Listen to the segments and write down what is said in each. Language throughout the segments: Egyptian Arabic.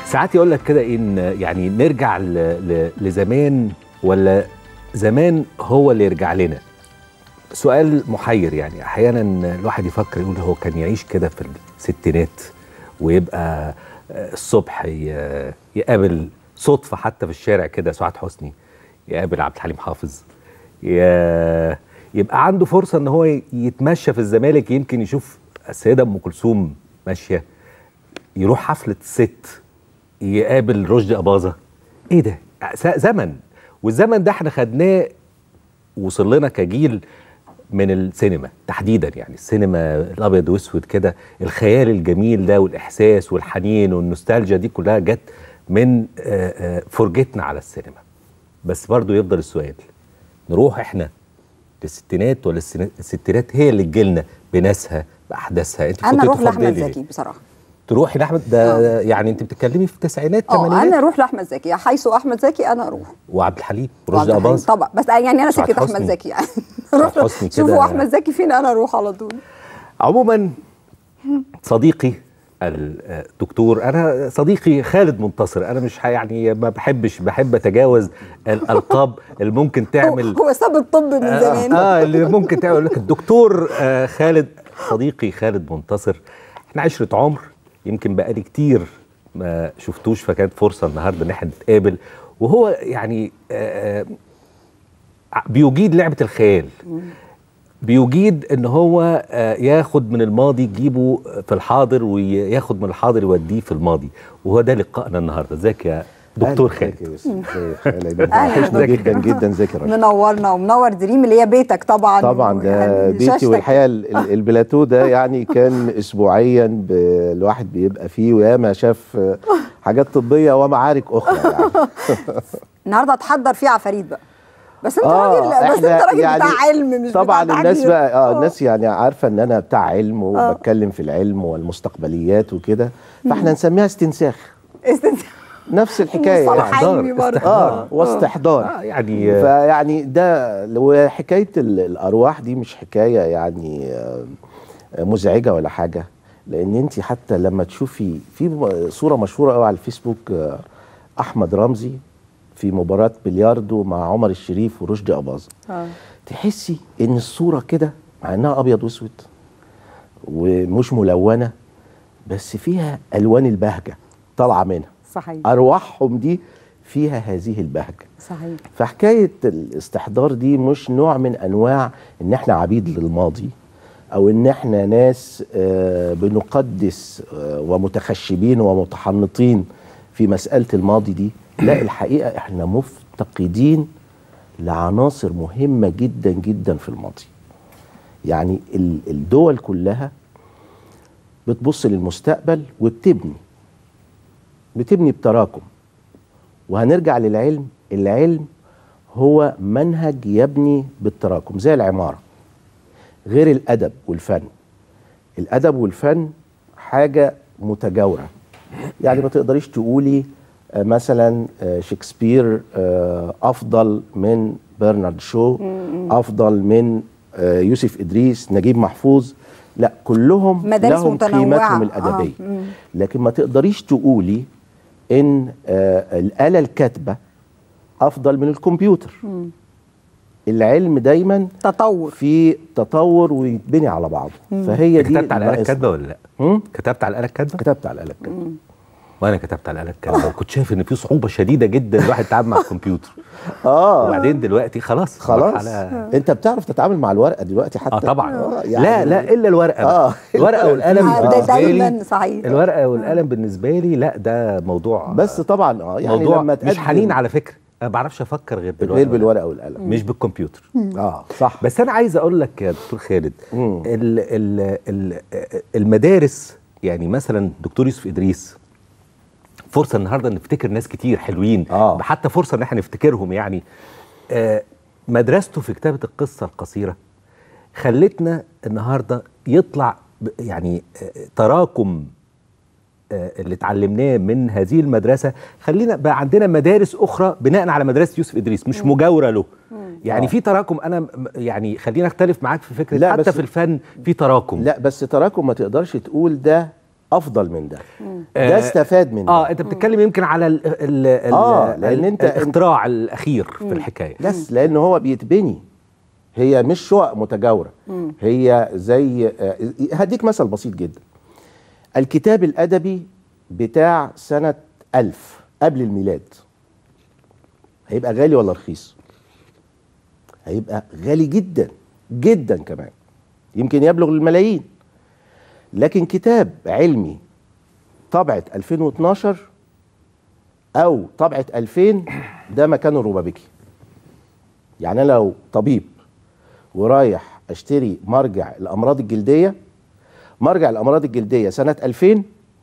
ساعات يقول لك كده ان يعني نرجع ل... ل... لزمان ولا زمان هو اللي يرجع لنا سؤال محير يعني احيانا الواحد يفكر يقول هو كان يعيش كده في الستينات ويبقى الصبح ي- يقابل صدفه حتى في الشارع كده سعاد حسني يقابل عبد الحليم حافظ ي- يبقى عنده فرصه ان هو يتمشى في الزمالك يمكن يشوف السيده ام كلثوم ماشيه يروح حفله الست يقابل رشدي اباظه ايه ده س- زمن والزمن ده احنا خدناه وصل لنا كجيل من السينما تحديدا يعني السينما الابيض واسود كده الخيال الجميل ده والاحساس والحنين والنوستالجيا دي كلها جت من آه، آه، فرجتنا على السينما بس برضو يفضل السؤال نروح احنا للستينات ولا السن- الستينات هي اللي تجيلنا بناسها باحداثها انت انا كنت اروح لاحمد تفضلي زكي بصراحه تروحي لاحمد ده يعني انت بتتكلمي في التسعينات اه الثمانينات انا اروح لاحمد زكي حيث احمد زكي انا اروح وعبد الحليم وعبد ورشدي الحليم اباظه طبعا بس يعني انا سعاد سكه احمد حسني. زكي يعني سعاد روح حسني شوفوا كده. احمد زكي فين انا اروح على طول عموما صديقي الدكتور انا صديقي خالد منتصر انا مش ح- يعني ما بحبش بحب اتجاوز الالقاب اللي ممكن هو, تعمل هو ساب الطب من زمان اه اللي ممكن تعمل لك الدكتور آه خالد صديقي خالد منتصر احنا عشرة عمر يمكن بقالي كتير ما شفتوش فكانت فرصه النهارده ان احنا نتقابل وهو يعني آه آه، بيجيد لعبه الخيال بيجيد ان هو آه، ياخد من الماضي يجيبه في الحاضر وياخد من الحاضر يوديه في الماضي وهو ده لقائنا النهارده ازيك يا دكتور أهلاً خالد بك يا يوسف. ازيك خالد أهلاً وحشنا بك. جدا جدا ازيك يا رشا منورنا ومنور دريم اللي هي بيتك طبعا طبعا ده يعني بيتي شاشتك. والحقيقه ال- ال- البلاتو ده يعني كان اسبوعيا ب- الواحد بيبقى فيه وياما شاف حاجات طبيه ومعارك اخرى يعني النهارده هتحضر فيه عفاريت بقى بس انت آه، راجل بس انت إحنا راجل يعني بتاع علم مش طبعا بتاع الناس تعبير. بقى اه الناس يعني عارفه ان انا بتاع علم وبتكلم في العلم والمستقبليات وكده فاحنا نسميها استنساخ استنساخ. نفس الحكايه مصطلح يعني علمي برضه اه واستحضار اه يعني آه، فيعني ده وحكايه ال- الارواح دي مش حكايه يعني آه، مزعجه ولا حاجه لان انت حتى لما تشوفي في م- صوره مشهوره قوي على الفيسبوك آه، احمد رمزي في مباراه بلياردو مع عمر الشريف ورشدي اباظه آه. تحسي ان الصوره كده مع انها ابيض واسود ومش ملونه بس فيها الوان البهجه طالعه منها صحيح ارواحهم دي فيها هذه البهجه صحيح فحكايه الاستحضار دي مش نوع من انواع ان احنا عبيد للماضي او ان احنا ناس آه، بنقدس آه، ومتخشبين ومتحنطين في مساله الماضي دي لا الحقيقه احنا مفتقدين لعناصر مهمه جدا جدا في الماضي يعني ال- الدول كلها بتبص للمستقبل وبتبني بتبني بتراكم وهنرجع للعلم العلم هو منهج يبني بالتراكم زي العمارة غير الأدب والفن الأدب والفن حاجة متجاورة يعني ما تقدريش تقولي آه، مثلا آه، شكسبير آه، أفضل من برنارد شو أفضل من آه، يوسف إدريس نجيب محفوظ لا كلهم مدارس لهم متنوعة. قيمتهم آه، الأدبية مم. لكن ما تقدريش تقولي ان آه الاله الكاتبه افضل من الكمبيوتر العلم دايما تطور في تطور ويتبني على بعضه فهي دي كتبت على الاله ناقص- الكاتبه ولا لا؟ هم؟ كتبت على الاله الكاتبه؟ كتبت على الاله الكاتبه وانا كتبت على الاله الكاتبه وكنت شايف ان في صعوبه شديده جدا الواحد يتعامل مع الكمبيوتر اه وبعدين دلوقتي خلاص خلاص مرحلة- انت بتعرف تتعامل مع الورقه دلوقتي حتى اه طبعا آه لا لا الا الورقه آه. آه. الورقه والقلم آه، ده بالنسبه لي دايما صحيح الورقه والقلم بالنسبه لي لا ده موضوع بس طبعا اه يعني موضوع لما مش تقدم حنين على فكره انا ما بعرفش افكر غير بالورقه غير والقلم. بالورقه والقلم مش بالكمبيوتر اه صح بس انا عايز اقول لك يا دكتور خالد مم. ال ال ال المدارس يعني مثلا دكتور يوسف ادريس فرصه النهارده نفتكر ناس كتير حلوين آه. حتى فرصه ان احنا نفتكرهم يعني آه مدرسته في كتابه القصه القصيره خلتنا النهارده يطلع ب- يعني آه تراكم آه، اللي اتعلمناه من هذه المدرسه خلينا بقى عندنا مدارس اخرى بناء على مدرسه يوسف ادريس مش مجاوره له يعني آه. في تراكم انا م- يعني خلينا اختلف معاك في فكره لا، حتى بس- في الفن في تراكم لا بس تراكم ما تقدرش تقول ده افضل من ده آه، ده استفاد من ده اه انت بتتكلم يمكن على ال ال ال آه، لأن ال- أنت- الاختراع الاخير في الحكايه بس لان هو بيتبني هي مش شقق متجاوره هي زي آه، هديك مثل بسيط جدا الكتاب الادبي بتاع سنه ألف قبل الميلاد هيبقى غالي ولا رخيص هيبقى غالي جدا جدا كمان يمكن يبلغ الملايين لكن كتاب علمي طبعة 2012 او طبعة 2000 ده مكانه الربابيكي يعني انا لو طبيب ورايح اشتري مرجع الامراض الجلديه مرجع الامراض الجلديه سنه 2000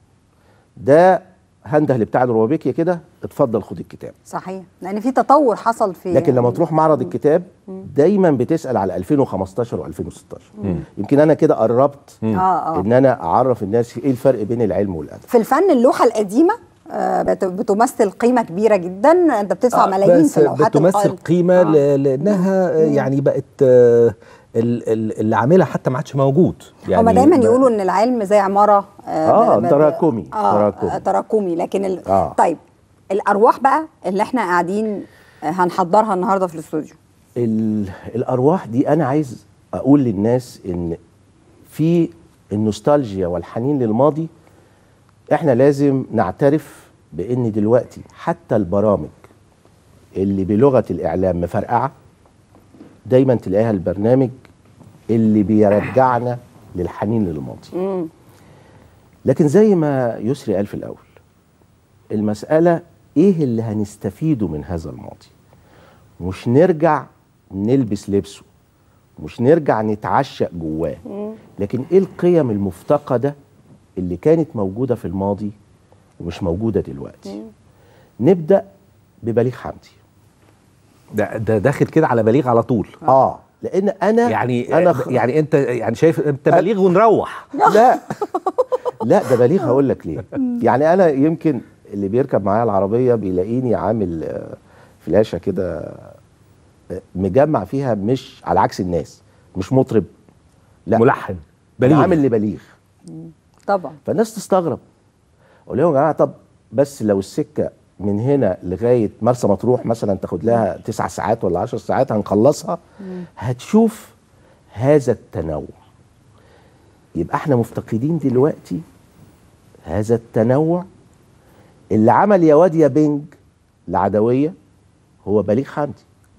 ده هنده لبتاع الروبيكيا كده اتفضل خد الكتاب صحيح لان في تطور حصل في لكن لما تروح معرض الكتاب دايما بتسال على 2015 و2016 يمكن انا كده قربت اه اه ان انا اعرف الناس ايه الفرق بين العلم والادب في الفن اللوحه القديمه آه، بت- بتمثل قيمه كبيره جدا انت بتدفع آه، ملايين بس في اللوحات بتمثل القائمة. قيمه آه. ل- لانها آه، يعني بقت آه، ال- ال- اللي عاملها حتى ما عادش موجود يعني هما دايما ب- يقولوا ان العلم زي عماره آه، ب- ب- تراكمي، آه تراكمي. تراكمي تراكمي لكن ال... آه. طيب الارواح بقى اللي احنا قاعدين آه، هنحضرها النهارده في الاستوديو ال- الارواح دي انا عايز اقول للناس ان في النوستالجيا والحنين للماضي احنا لازم نعترف بان دلوقتي حتى البرامج اللي بلغه الاعلام مفرقعه دايما تلاقيها البرنامج اللي بيرجعنا للحنين للماضي لكن زي ما يسري قال في الاول المساله ايه اللي هنستفيده من هذا الماضي مش نرجع نلبس لبسه مش نرجع نتعشق جواه لكن ايه القيم المفتقده اللي كانت موجوده في الماضي ومش موجوده دلوقتي نبدا ببليغ حمدي ده ده داخل كده على بليغ على طول اه لان انا يعني انا آه، يعني انت يعني شايف انت بليغ ونروح لا لا ده بليغ هقول لك ليه يعني انا يمكن اللي بيركب معايا العربيه بيلاقيني عامل آه، فلاشه كده آه، مجمع فيها مش على عكس الناس مش مطرب لا ملحن بليغ بليغ عامل لبليغ طبعا فالناس تستغرب اقول لهم يا جماعه طب بس لو السكه من هنا لغايه مرسى مطروح مثلا تاخد لها تسع ساعات ولا عشر ساعات هنخلصها هتشوف هذا التنوع يبقى احنا مفتقدين دلوقتي هذا التنوع اللي عمل يا واد يا بنج العدويه هو بليغ حمدي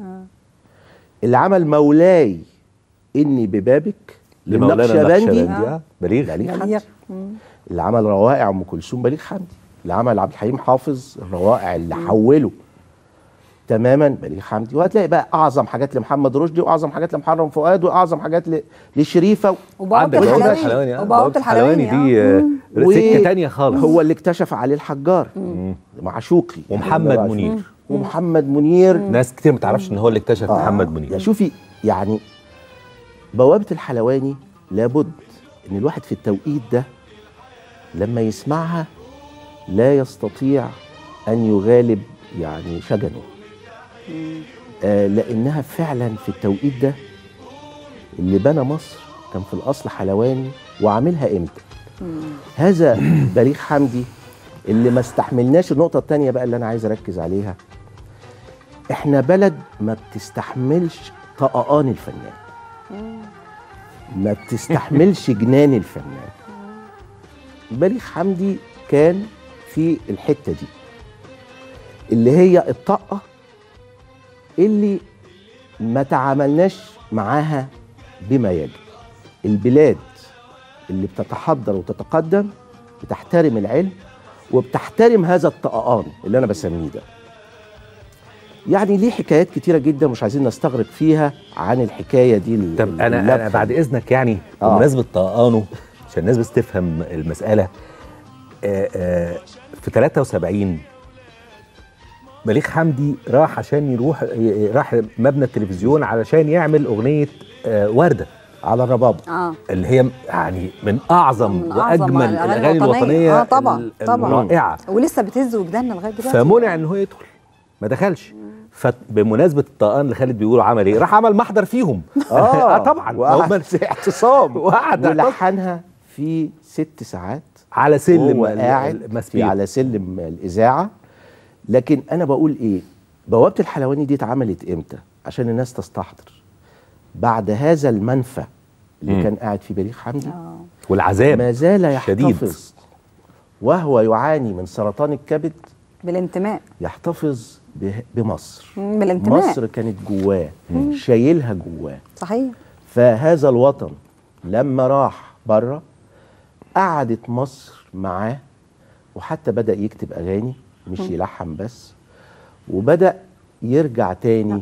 اللي عمل مولاي اني ببابك لمولانا للنقشبندي النقشبندي، آه، بليغ بليغ حمدي بليغ. اللي عمل روائع ام كلثوم بليغ حمدي اللي عمل عبد الحليم حافظ الروائع اللي حوله تماما بليغ حمدي وهتلاقي بقى اعظم حاجات لمحمد رشدي واعظم حاجات لمحرم فؤاد واعظم حاجات ل- لشريفه وبوابه عندك بوابة الحلواني الحلواني آه، وبوابه الحلواني دي آه. آه، و- سكه تانية خالص هو اللي اكتشف علي الحجار معشوقي ومحمد اللي هو منير. عشوقي. ومحمد منير ناس كتير ما تعرفش ان هو اللي اكتشف آه. محمد يا منير شوفي يعني بوابة الحلواني لابد ان الواحد في التوقيت ده لما يسمعها لا يستطيع ان يغالب يعني شجنه آه لانها فعلا في التوقيت ده اللي بنى مصر كان في الاصل حلواني وعاملها امتى هذا بليغ حمدي اللي ما استحملناش النقطه الثانيه بقى اللي انا عايز اركز عليها احنا بلد ما بتستحملش طقطان الفنان ما بتستحملش جنان الفنان بليغ حمدي كان في الحته دي اللي هي الطاقه اللي ما تعاملناش معاها بما يجب البلاد اللي بتتحضر وتتقدم بتحترم العلم وبتحترم هذا الطقطان اللي انا بسميه ده يعني ليه حكايات كتيره جدا مش عايزين نستغرق فيها عن الحكايه دي ال- طب انا اللفة انا بعد دي. اذنك يعني آه. بمناسبه طقانه عشان الناس بس تفهم المساله آه، آه، في 73 بليغ حمدي راح عشان يروح ي- راح مبنى التلفزيون علشان يعمل اغنيه آه، ورده على الربابه اه اللي هي يعني من اعظم من أعظم واجمل الأغاني الاغاني الوطنية. الوطنيه آه، طبعاً، ال- طبعاً. الرائعه ولسه بتهز وجداننا لغايه دلوقتي فمنع ان هو يدخل ما دخلش فبمناسبه الطقان اللي خالد بيقولوا عمل ايه راح عمل محضر فيهم اه طبعا وقعد هم في اعتصام وقعد اعتصام. ولحنها في ست ساعات على سلم هو ال- قاعد في المسبير على سلم الاذاعه لكن انا بقول ايه بوابه الحلواني دي اتعملت امتى عشان الناس تستحضر بعد هذا المنفى اللي مم. كان قاعد فيه بليغ حمدي اه والعذاب ما زال شديد. يحتفظ وهو يعاني من سرطان الكبد بالانتماء يحتفظ به- بمصر مم، بالانتماء مصر كانت جواه شايلها جواه صحيح فهذا الوطن لما راح بره قعدت مصر معاه وحتى بدأ يكتب أغاني مش يلحن بس وبدأ يرجع تاني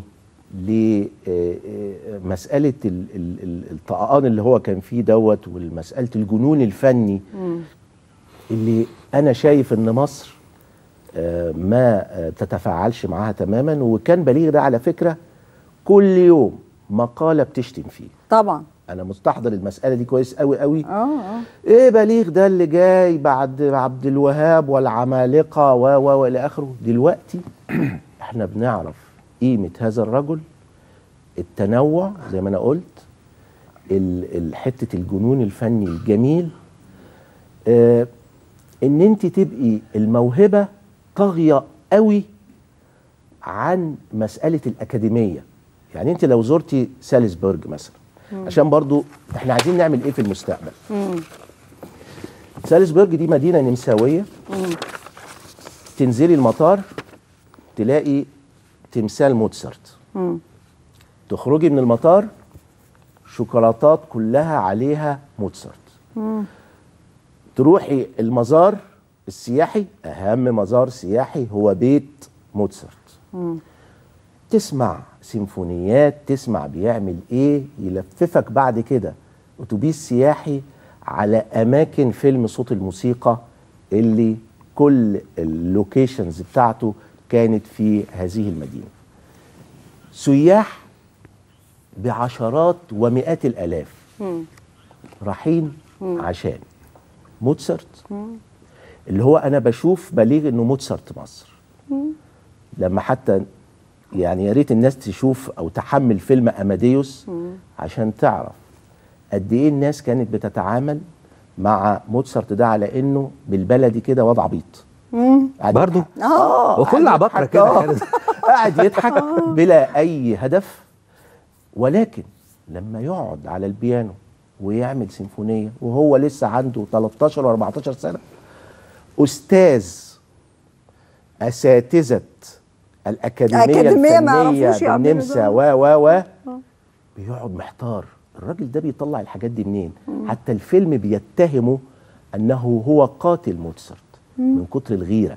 لمسألة الطقان اللي هو كان فيه دوت والمسألة الجنون الفني اللي أنا شايف إن مصر آه، ما آه، تتفاعلش معاها تماما وكان بليغ ده على فكرة كل يوم مقالة بتشتم فيه طبعا انا مستحضر المساله دي كويس قوي قوي اه اه ايه بليغ ده اللي جاي بعد عبد الوهاب والعمالقه و و والى اخره دلوقتي احنا بنعرف قيمه هذا الرجل التنوع زي ما انا قلت ال- ال- حته الجنون الفني الجميل آه ان انت تبقي الموهبه طاغيه قوي عن مساله الاكاديميه يعني انت لو زرتي سالزبورج مثلا عشان برضو احنا عايزين نعمل ايه في المستقبل سالزبورج دي مدينه نمساويه تنزلي المطار تلاقي تمثال موتسارت مم. تخرجي من المطار شوكولاتات كلها عليها موتسارت تروحي المزار السياحي اهم مزار سياحي هو بيت موتسارت تسمع سيمفونيات تسمع بيعمل ايه يلففك بعد كده اتوبيس سياحي على اماكن فيلم صوت الموسيقى اللي كل اللوكيشنز بتاعته كانت في هذه المدينه سياح بعشرات ومئات الالاف رايحين عشان موتسارت اللي هو انا بشوف بليغ انه موتسارت مصر لما حتى يعني يا ريت الناس تشوف او تحمل فيلم اماديوس عشان تعرف قد ايه الناس كانت بتتعامل مع موتسارت ده على انه بالبلدي كده وضع عبيط قاعد برضو يضحك. اه وكل قاعد عباقرة يضحك. كده آه. كانت. قاعد يضحك بلا اي هدف ولكن لما يقعد على البيانو ويعمل سيمفونيه وهو لسه عنده 13 و14 سنه استاذ اساتذه الاكاديميه الأكاديمية ما الفنيه يعرفوش يعملوا بالنمسا ده. و و و بيقعد محتار الراجل ده بيطلع الحاجات دي منين حتى الفيلم بيتهمه انه هو قاتل موتسارت من كتر الغيره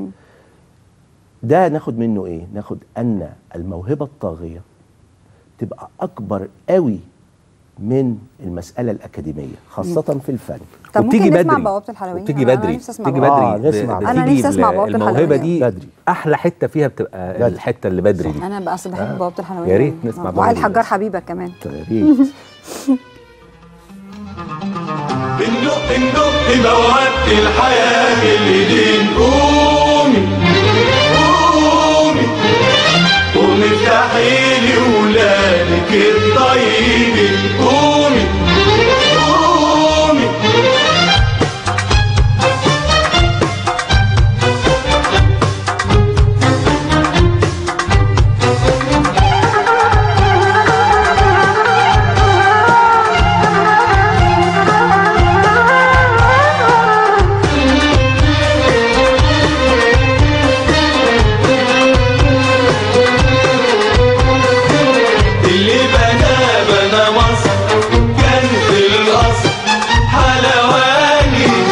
ده ناخد منه ايه ناخد ان الموهبه الطاغيه تبقى اكبر قوي من المساله الاكاديميه خاصه في الفن طب وبتيجي ممكن نسمع بدري بوابة الحلواني وبتيجي أنا- أنا بدري نفسي أسمع بتيجي بوابة. بدري آه، نسمع ب- بدري. أنا بتيجي نفسي أسمع ال- بوابة الموهبه الحلواني. دي بدري. احلى حته فيها بتبقى بدري. الحته اللي بدري دي انا بقى أصل بحب بوابة الحلواني يا ريت أوي. نسمع آه. بوابة وعلي دي الحجار بس. حبيبك كمان يا ريت بندق ندق بوابة الحياة بالإيدين قومي قومي قومي افتحي لي ولادك الطيبين قومي قومي اللي بنى بنى مصر كان في الأصل حلواني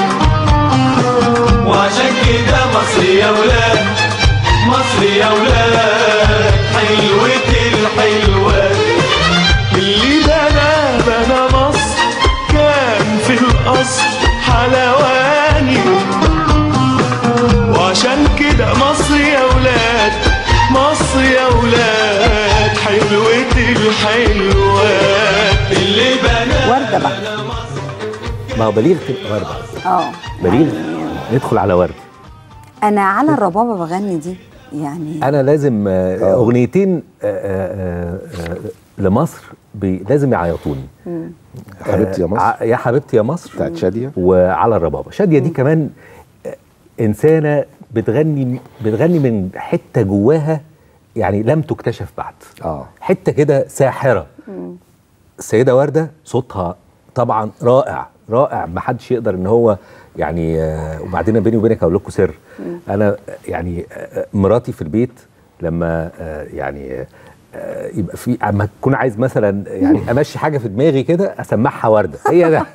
وعشان كده مصر يا ولاد مصر يا ولاد حلوة الحلوات اللي بنى بنى مصر كان في الأصل حلواني وعشان كده مصر يا ولاد مصر يا ولاد حلوة الحلوات اللي بنى وردة بقى ما هو بليغ تبقى ورده اه بليغ ندخل على ورده انا على الربابه بغني دي يعني انا لازم آه، آه. اغنيتين آه، آه، آه، لمصر بي- لازم يعيطوني حبيبتي يا مصر ع- يا حبيبتي يا مصر بتاعت شاديه وعلى الربابه شاديه دي كمان آه، انسانه بتغني بتغني من حته جواها يعني لم تكتشف بعد اه حته كده ساحره السيده ورده صوتها طبعا رائع رائع ما حدش يقدر ان هو يعني آه، وبعدين بيني وبينك اقول لكم سر انا يعني آه، مراتي في البيت لما آه، يعني آه، يبقى في اما اكون عايز مثلا يعني امشي حاجه في دماغي كده اسمعها ورده هي ده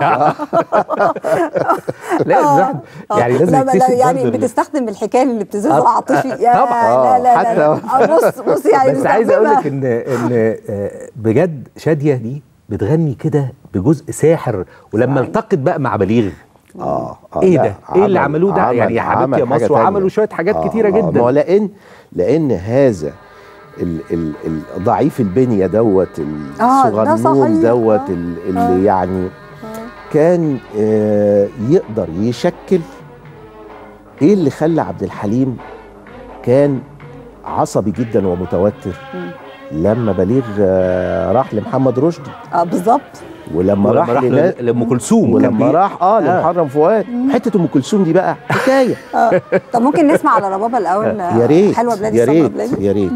لازم الواحد آه. يعني لازم لا لا يكتشف يعني برضه ال- بتستخدم الحكايه الابتزاز آه، العاطفي آه، يا طبعاً. لا لا لا, لا. حتى- آه، بص بص يعني بس عايز اقول لك بستخدمها. ان ان آه، بجد شاديه دي بتغني كده بجزء ساحر ولما التقت بقى مع بليغ اه آه، ايه لا، ده؟ ايه اللي عمل- عملوه ده؟ عمل- يعني يا حبيبتي عمل يا حاجة مصر تانية. وعملوا شوية حاجات كتيرة جدا. ما هو لان لان هذا ال ال ال ضعيف البنيه دوت آه، ده الصغنون صحيح. دوت آه. ال- اللي يعني كان آه، يقدر يشكل ايه اللي خلى عبد الحليم كان عصبي جدا ومتوتر لما بليغ آه، راح لمحمد رشدي اه بالظبط ولما ولما راح, راح لنا- ل- لام كلثوم كان ولما بي- راح اه آه. لمحرم فؤاد حته ام كلثوم دي بقى حكايه اه طب ممكن نسمع على ربابه الاول آه، يا ريت حلوه بلادي يا سمرة ريت بلادي يا ريت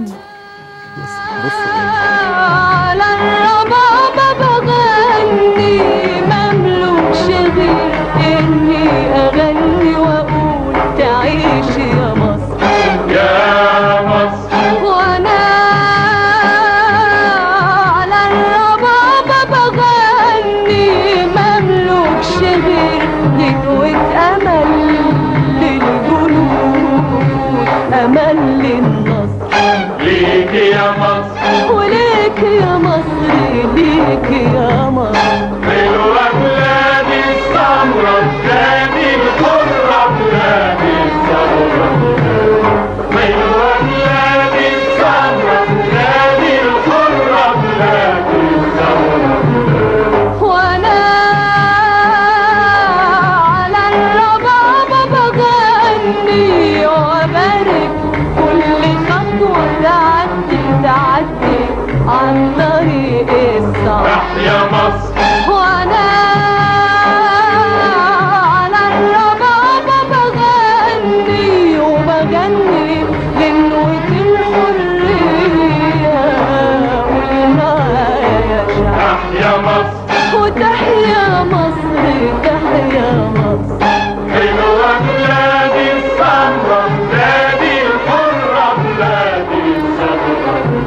على الربابة بغني مملوكش غير إني أغني وأقول تعيش يا مصر يا مصر وأنا على الربابة بغني مملوكش غير غنوة أمل للجنود أمل للنصر ليك يا مصر وليك يا مصر ليك يا مصر حلوة بلادي السمرة بلادي الحرة بلادي الثورة حلوة بلادي السمرة بلادي الحرة بلادي الثورة وانا على الربابة بغني وبارك كل خطوة تعدي تعدي عن طريق الصعب تحيا مصر وانا على الربابة بغني وبغني غنوة الحرية والمعايا يا شعب تحيا مصر وتحيا مصر تحيا مصر حلوة بلادي السمرة بلادي الحرة بلادي الثورة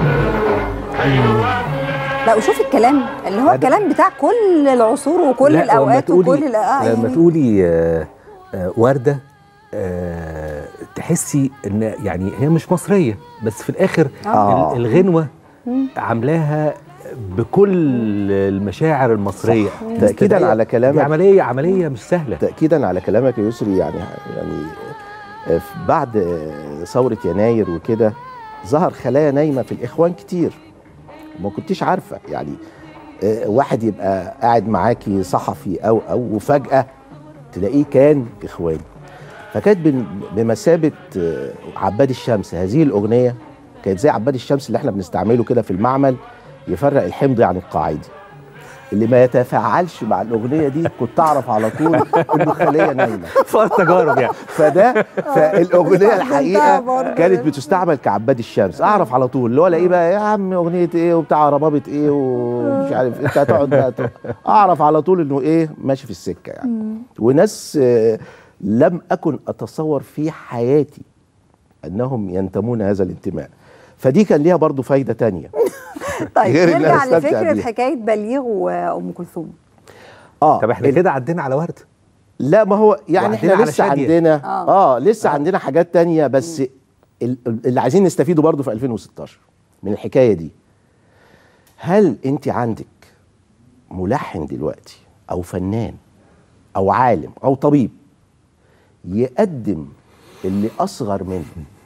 حلوة لا وشوف الكلام اللي هو الكلام بتاع كل العصور وكل لا، لما الاوقات تقولي- وكل ال- آه لما يعني تقولي آه، آه، ورده آه، تحسي ان يعني هي مش مصريه بس في الاخر آه. ال- الغنوه عاملاها بكل المشاعر المصريه تأكيداً دي- على كلامك. دي عمليه عمليه مش سهله تأكيدا على كلامك يا يسري يعني يعني آه، في- بعد آه، ثورة يناير وكده ظهر خلايا نايمة في الإخوان كتير ما كنتيش عارفة يعني آه، واحد يبقى قاعد معاكي صحفي أو أو وفجأة تلاقيه كان إخواني فكانت بن- بمثابة آه، عباد الشمس هذه الأغنية كانت زي عباد الشمس اللي احنا بنستعمله كده في المعمل يفرق الحمضي عن القاعدي اللي ما يتفاعلش مع الاغنيه دي كنت اعرف على طول انه خليه نايمه فار تجارب يعني فده فالاغنيه استخدمتها الحقيقه برضه. كانت بتستعمل كعباد الشمس اعرف على طول اللي هو الاقيه بقى يا عم اغنيه ايه وبتاع ربابه ايه ومش عارف انت هتقعد بقى تقول- اعرف على طول انه ايه ماشي في السكه يعني وناس آه، لم اكن اتصور في حياتي انهم ينتمون هذا الانتماء فدي كان ليها برضو فايده تانية طيب غير اللي نرجع أنا أستمتع لفكره بيها. حكايه بليغ وام كلثوم اه طب احنا ال- كده عدينا على ورده لا ما هو يعني وعندنا احنا على لسه شادية. عندنا آه. اه, آه لسه آه. عندنا حاجات تانية بس ال- اللي عايزين نستفيده برضو في 2016 من الحكايه دي هل انت عندك ملحن دلوقتي او فنان او عالم او طبيب يقدم اللي اصغر منه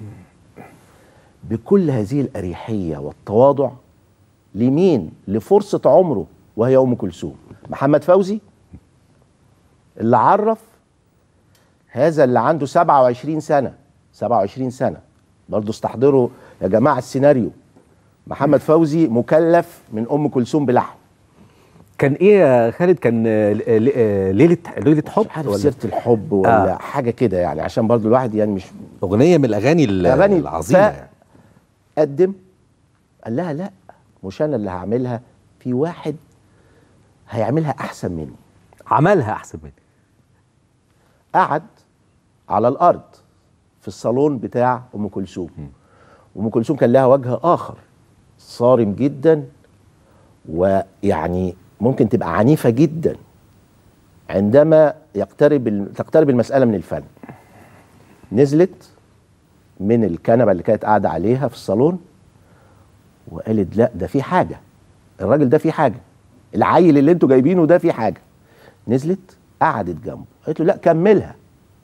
بكل هذه الاريحيه والتواضع لمين لفرصه عمره وهي ام كلثوم محمد فوزي اللي عرف هذا اللي عنده 27 سنه 27 سنه برضو استحضروا يا جماعه السيناريو محمد فوزي مكلف من ام كلثوم بلحن كان ايه يا خالد كان آه، ل- آه، ليله ليله حب مش عارف ولا سيره الحب ولا آه. حاجه كده يعني عشان برضو الواحد يعني مش اغنيه من الاغاني ال- أغاني العظيمه ف- يعني. قدم قال لها لا مش انا اللي هعملها في واحد هيعملها احسن مني عملها احسن مني قعد على الارض في الصالون بتاع ام كلثوم ام كلثوم كان لها وجه اخر صارم جدا ويعني ممكن تبقى عنيفه جدا عندما يقترب ال- تقترب المساله من الفن نزلت من الكنبه اللي كانت قاعده عليها في الصالون وقالت لا ده في حاجه الراجل ده في حاجه العيل اللي انتوا جايبينه ده في حاجه نزلت قعدت جنبه قالت له لا كملها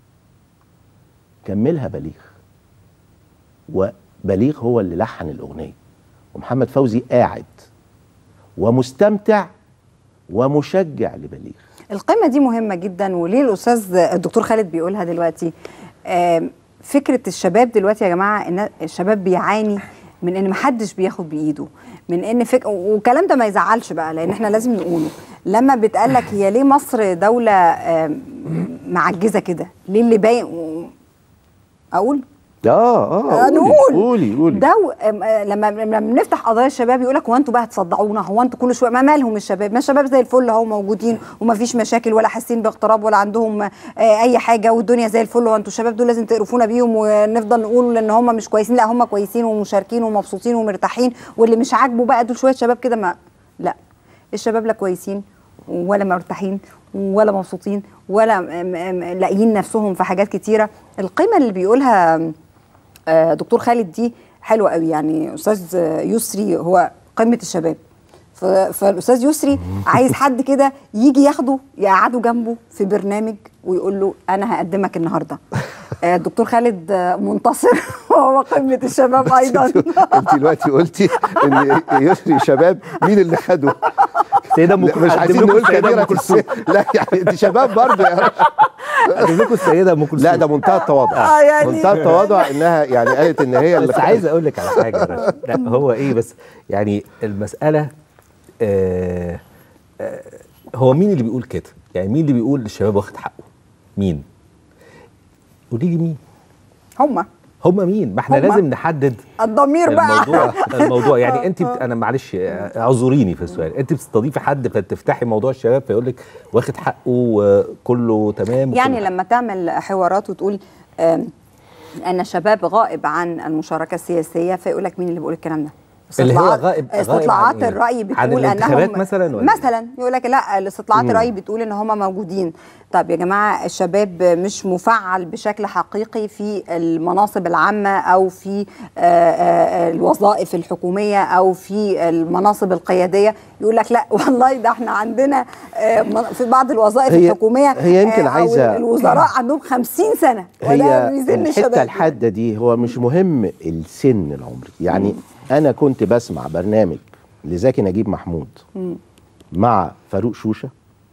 كملها بليغ وبليغ هو اللي لحن الاغنيه ومحمد فوزي قاعد ومستمتع ومشجع لبليغ القيمة دي مهمة جدا وليه الأستاذ الدكتور خالد بيقولها دلوقتي آم، فكرة الشباب دلوقتي يا جماعة إن الشباب بيعاني من إن محدش بياخد بإيده من إن فك... والكلام ده ما يزعلش بقى لأن إحنا لازم نقوله لما بتقال لك هي ليه مصر دولة آم، معجزة كده ليه اللي باين أقول اه اه قولي نقول قولي قولي دو أم- آه، لما لما بنفتح قضايا الشباب يقول لك هو انتوا بقى هتصدعونا هو انتوا كل شويه ما مالهم الشباب ما الشباب زي الفل اهو موجودين وما فيش مشاكل ولا حاسين باغتراب ولا عندهم آه، اي حاجه والدنيا زي الفل هو انتوا الشباب دول لازم تقرفونا بيهم ونفضل نقول ان هم مش كويسين لا هم كويسين ومشاركين ومبسوطين ومرتاحين واللي مش عاجبه بقى دول شويه شباب كده ما لا الشباب لا كويسين ولا مرتاحين ولا مبسوطين ولا م- م- لاقيين نفسهم في حاجات كتيره القيمه اللي بيقولها آه، دكتور خالد دي حلوه قوي يعني استاذ يسري هو قمه الشباب ف- فالاستاذ يسري عايز حد كده يجي ياخده يقعده جنبه في برنامج ويقول له انا هقدمك النهارده آه، الدكتور خالد آه، منتصر وهو قمه الشباب ايضا انت دلوقتي قلتي ان يسري شباب مين اللي خده سيده ام لا، كلثوم مش أقدم عايزين لكم نقول السيدة كبيرة ام كلثوم السن. لا يعني انت شباب برضه يا رشا. اقدم لكم السيده ام كلثوم لا ده منتهى التواضع آه، يعني- منتهى التواضع انها يعني قالت ان هي اللي بس عايز اقول لك على حاجه يا رشا لا هو ايه بس يعني المساله آه آه هو مين اللي بيقول كده يعني مين اللي بيقول الشباب واخد حقه مين قولي لي مين هم هم مين ما احنا هما. لازم نحدد الضمير بقى الموضوع الموضوع يعني انت بت... انا معلش اعذريني في السؤال انت بتستضيفي حد فتفتحي موضوع الشباب فيقول لك واخد حقه وكله تمام يعني وكله لما تعمل حوارات وتقول آم، ان الشباب غائب عن المشاركه السياسيه فيقول لك مين اللي بيقول الكلام ده اللي هو استطلاعات- غائب- غائب استطلاعات عن إيه؟ الراي عن بتقول الانتخابات انهم مثلاً ولا إيه؟ مثلا يقول لك لا الاستطلاعات الراي بتقول ان هم موجودين طب يا جماعه الشباب مش مفعل بشكل حقيقي في المناصب العامه او في آه، آه، الوظائف الحكوميه او في المناصب القياديه يقول لك لا والله ده احنا عندنا آه، من- في بعض الوظائف هي- الحكوميه هي يمكن آه، أو عايزة- الوزراء عندهم 50 سنه ولا هي بيزن الحته الشباب الحاده دي هو مش مهم السن العمري يعني انا كنت بسمع برنامج لزكي نجيب محمود مع فاروق شوشه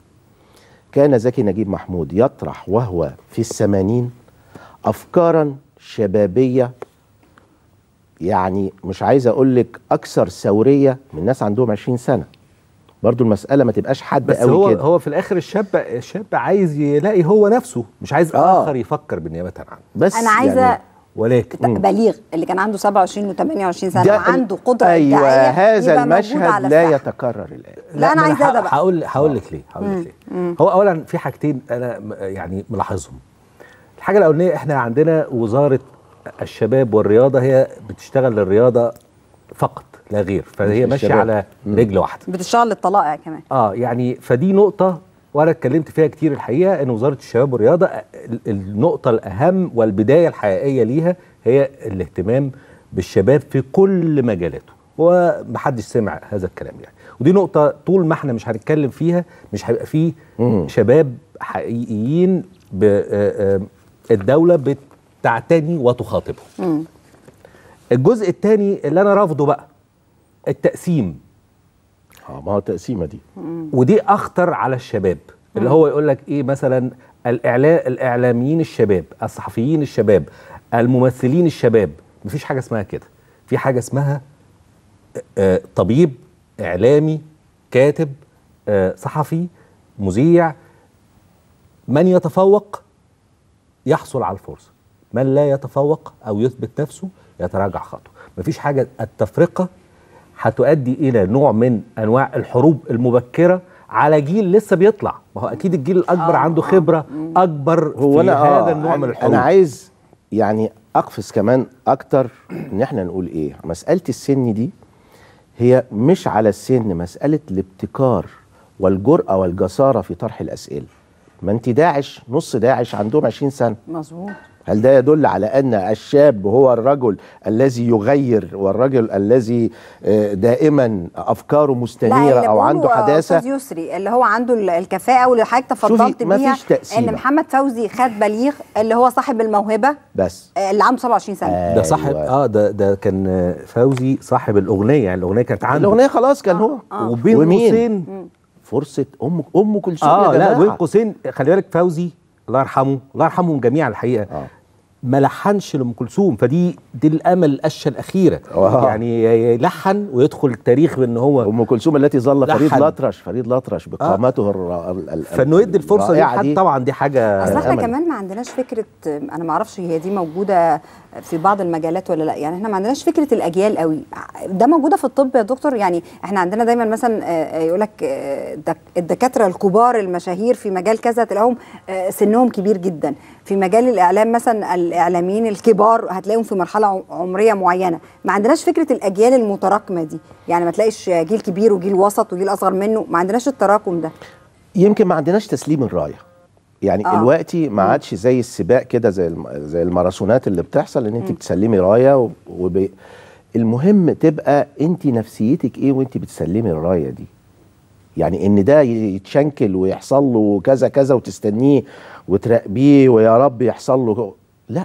كان زكي نجيب محمود يطرح وهو في الثمانين افكارا شبابيه يعني مش عايز اقول لك اكثر ثوريه من ناس عندهم 20 سنه برضو المساله ما تبقاش حاده بس قوي هو كده هو في الاخر الشاب الشاب عايز يلاقي هو نفسه مش عايز آه. اخر يفكر بالنيابه عنه بس انا عايزه يعني ولكن بليغ اللي كان عنده 27 و28 سنه ده وعنده قدره ايوه إبداعية هذا يبقى موجود المشهد على لا الساحة. يتكرر الان لا، أنا ما عايزاه ه- ده بقى. هقول هقول لك ليه هقول لك ليه هو اولا في حاجتين انا م- يعني ملاحظهم الحاجه الاولانيه احنا عندنا وزاره الشباب والرياضه هي بتشتغل للرياضه فقط لا غير فهي مش ماشيه الشباب. على رجل واحده بتشتغل للطلائع كمان اه يعني فدي نقطة وانا اتكلمت فيها كتير الحقيقة ان وزارة الشباب والرياضة ال- النقطة الاهم والبداية الحقيقية ليها هي الاهتمام بالشباب في كل مجالاته ومحدش سمع هذا الكلام يعني ودي نقطة طول ما احنا مش هنتكلم فيها مش هيبقى فيه شباب حقيقيين ب- آه، آه، الدولة بتعتني وتخاطبهم الجزء الثاني اللي انا رافضه بقى التقسيم اه ما هو التقسيمه دي ودي اخطر على الشباب اللي هو يقول لك ايه مثلا الاعلام الاعلاميين الشباب الصحفيين الشباب الممثلين الشباب مفيش حاجه اسمها كده في حاجه اسمها آه، طبيب اعلامي كاتب آه، صحفي مذيع من يتفوق يحصل على الفرصه من لا يتفوق او يثبت نفسه يتراجع خطوه مفيش حاجه التفرقه هتؤدي الى نوع من انواع الحروب المبكره على جيل لسه بيطلع ما هو اكيد الجيل الاكبر آه، عنده آه، خبره اكبر هو في انا هذا آه النوع من أنا- الحروب انا عايز يعني اقفز كمان اكتر ان احنا نقول ايه مساله السن دي هي مش على السن مساله الابتكار والجرأه والجساره في طرح الاسئله ما انت داعش نص داعش عندهم 20 سنه مظبوط هل ده يدل على ان الشاب هو الرجل الذي يغير والرجل الذي آه، دائما افكاره مستنيره او عنده حداثه استاذ يسري اللي هو عنده ال- الكفاءه واللي حضرتك تفضلت ما بيها فيش تقسيمة. ان محمد فوزي خد بليغ اللي هو صاحب الموهبه بس آه، اللي عنده 27 سنه ده صاحب أيوة. اه ده ده كان آه، فوزي صاحب الاغنيه يعني الاغنيه كانت عنده الاغنيه خلاص كان هو وبين ومين؟ قوسين فرصه ام ام كلثوم اه يا لا جماعة. بين قوسين خلي بالك فوزي الله يرحمه الله يرحمهم جميعا الحقيقه آه. ما لحنش لام كلثوم فدي دي الامل القشه الاخيره آه. يعني يلحن ويدخل التاريخ بان هو ام كلثوم التي ظل فريد لحن. الأطرش فريد الأطرش بقامته الر- ال- ال- فانه يدي الفرصه دي الرائعة حد طبعا دي حاجه اصل احنا أمل. كمان ما عندناش فكره انا ما اعرفش هي دي موجوده في بعض المجالات ولا لا يعني احنا ما عندناش فكره الاجيال قوي ده موجوده في الطب يا دكتور يعني احنا عندنا دايما مثلا يقول لك الدكاتره الكبار المشاهير في مجال كذا تلاقيهم آه، سنهم كبير جدا في مجال الاعلام مثلا الاعلاميين الكبار هتلاقيهم في مرحله عم- عمريه معينه ما عندناش فكره الاجيال المتراكمه دي يعني ما تلاقيش جيل كبير وجيل وسط وجيل اصغر منه ما عندناش التراكم ده يمكن ما عندناش تسليم الرايه يعني آه. آه. دلوقتي ما عادش زي السباق كده زي الم... زي الماراثونات اللي بتحصل ان انت بتسلمي رايه و... وب... المهم تبقى انت نفسيتك ايه وانت بتسلمي الرايه دي يعني ان ده يتشنكل ويحصل له كذا كذا وتستنيه وتراقبيه ويا رب يحصل له لا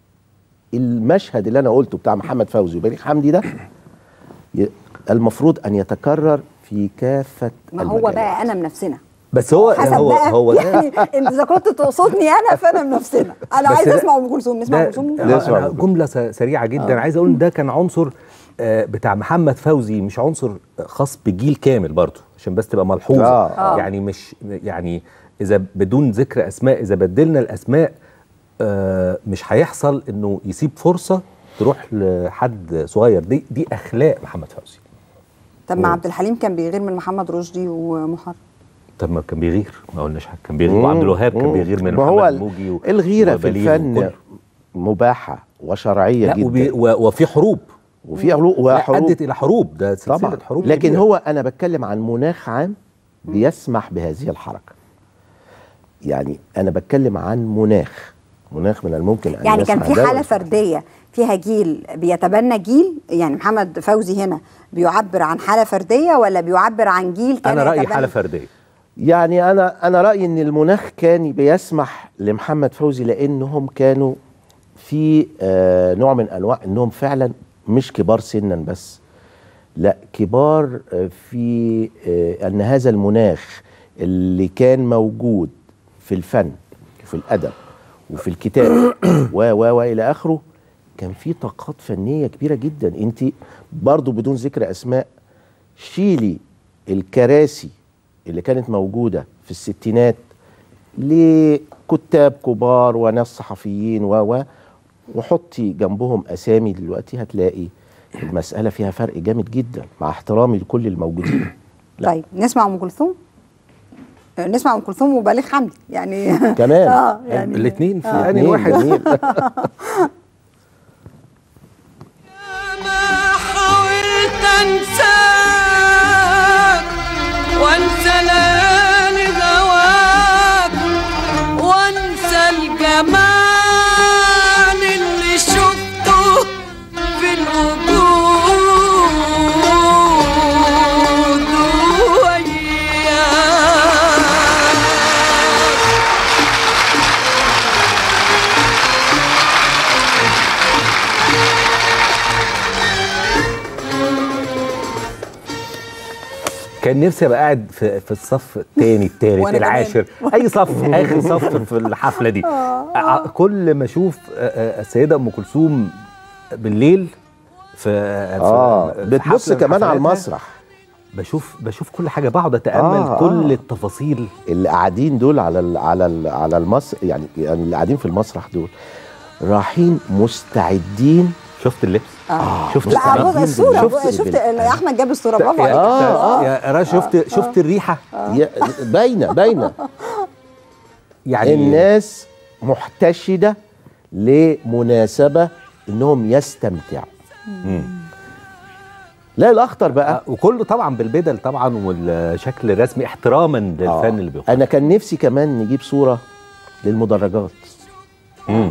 المشهد اللي انا قلته بتاع محمد فوزي وبليغ حمدي ده ي- المفروض ان يتكرر في كافه ما هو المجالات. بقى انا من نفسنا بس هو حسب هو بقى هو ده يعني انت اذا كنت تقصدني انا فانا من نفسنا انا بس عايز ده- اسمع ام كلثوم نسمع ام ده كلثوم لا، اسمع آه، أم كلثوم. جمله س- سريعه جدا آه. عايز اقول ان ده كان عنصر آه، بتاع محمد فوزي مش عنصر خاص بجيل كامل برضه عشان بس تبقى ملحوظه آه، آه. يعني مش يعني اذا بدون ذكر اسماء اذا بدلنا الاسماء آه، مش هيحصل انه يسيب فرصه تروح لحد صغير دي دي اخلاق محمد فوزي طب ما عبد الحليم كان بيغير من محمد رشدي ومحرم طب ما كان بيغير ما قلناش حاجه كان بيغير وعبد الوهاب كان مم. بيغير من ما هو محمد ال- الموجي و- الغيره في وبليغ الفن وكله. مباحه وشرعيه لا وبي جدا و- وفي حروب وفي علو- لا وحروب ادت الى حروب ده سلسله طبعا حروب لكن كبيرة. هو انا بتكلم عن مناخ عام بيسمح بهذه الحركه يعني انا بتكلم عن مناخ مناخ من الممكن ان يعني كان يسمح في ده حاله ويسمح فرديه فيها جيل بيتبنى جيل يعني محمد فوزي هنا بيعبر عن حاله فرديه ولا بيعبر عن جيل كان انا رايي يتبنى- حاله فرديه يعني انا انا رايي ان المناخ كان بيسمح لمحمد فوزي لانهم كانوا في آه نوع من انواع انهم فعلا مش كبار سنا بس لا كبار آه، في آه ان هذا المناخ اللي كان موجود في الفن وفي الادب وفي الكتاب و و والى اخره كان في طاقات فنيه كبيره جدا انت برضو بدون ذكر اسماء شيلي الكراسي اللي كانت موجوده في الستينات لكتاب كبار وناس صحفيين و و وحطي جنبهم اسامي دلوقتي هتلاقي المساله فيها فرق جامد جدا مع احترامي لكل الموجودين لا. طيب نسمع ام كلثوم آه، نسمع ام كلثوم وبليغ حمدي يعني كمان. اه يعني الاثنين في آه. انهي جميل، واحد جميل. ما حاولت انساك وانسى ليالي هواك وانسى الجمال اللي شفته في الوجود وياك كان نفسي ابقى قاعد في, في الصف الثاني الثالث وأنا العاشر اي صف اخر صف في الحفله دي ع- كل ما اشوف آه، آه، السيده ام كلثوم بالليل في اه في- في بتبص حفلة من كمان على حفلاتها، المسرح بشوف بشوف كل حاجه بقعد اتامل آه، كل آه. التفاصيل اللي قاعدين دول على ال على ال على المسرح يعني يعني اللي قاعدين في المسرح دول رايحين مستعدين شفت اللبس آه. شفت لا السماء؟ بص الصوره شفت شفت, شفت بال- احمد جاب الصوره برافو يا, عليك آه، آه. يا راش شفت شفت الريحه ي- باينه باينه يعني الناس محتشده لمناسبه انهم يستمتعوا لا الاخطر بقى آه، وكله طبعا بالبدل طبعا والشكل الرسمي احتراما للفن آه. اللي بيخرج انا كان نفسي كمان نجيب صوره للمدرجات مم.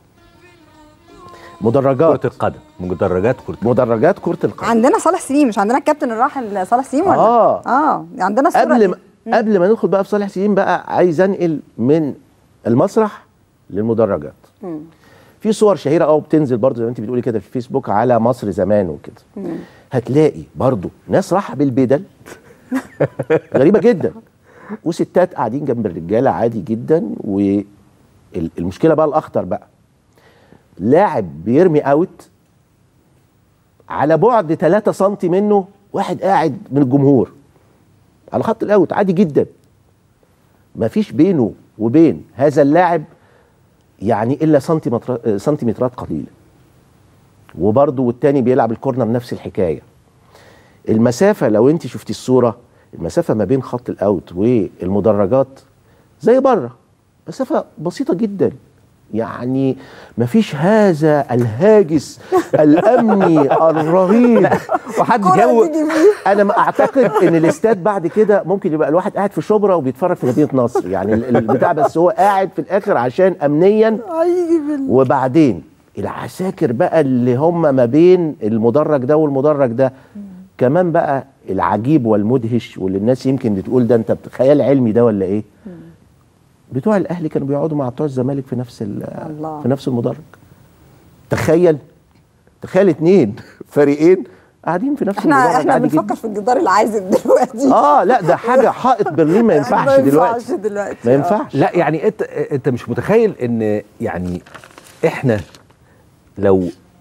مدرجات كرة القدم مدرجات كرة القدم مدرجات كره القدم عندنا صالح سليم مش عندنا الكابتن الراحل صالح سليم ولا آه. اه عندنا الصوره قبل دي. ما قبل ما ندخل بقى في صالح سليم بقى عايز انقل من المسرح للمدرجات في صور شهيره قوي بتنزل برضه زي ما انت بتقولي كده في الفيسبوك على مصر زمان وكده هتلاقي برضه ناس راح بالبدل غريبه جدا وستات قاعدين جنب الرجاله عادي جدا والمشكله بقى الاخطر بقى لاعب بيرمي اوت على بعد 3 سم منه واحد قاعد من الجمهور على خط الاوت عادي جدا مفيش بينه وبين هذا اللاعب يعني الا سنتيمتر سنتيمترات قليله وبرضه والتاني بيلعب الكورنر نفس الحكايه المسافه لو انت شفتي الصوره المسافه ما بين خط الاوت والمدرجات زي بره مسافه بسيطه جدا يعني مفيش هذا الهاجس الامني الرهيب وحد الكرة جو تيجي فيه. انا ما اعتقد ان الاستاد بعد كده ممكن يبقى الواحد قاعد في شبرا وبيتفرج في مدينه نصر يعني ال- البتاع بس هو قاعد في الاخر عشان امنيا هيجي بال- وبعدين العساكر بقى اللي هم ما بين المدرج ده والمدرج ده كمان بقى العجيب والمدهش واللي الناس يمكن بتقول ده انت خيال علمي ده ولا ايه بتوع الاهلي كانوا بيقعدوا مع بتوع الزمالك في نفس ال- الله. في نفس المدرج تخيل تخيل اتنين فريقين قاعدين في نفس احنا المدرج احنا عادي بنفكر جدا في الجدار العازل دلوقتي اه لا ده حاجه حائط برلين ما ينفعش ما دلوقتي دلوقتي ما ينفعش لا يعني انت انت مش متخيل ان يعني احنا لو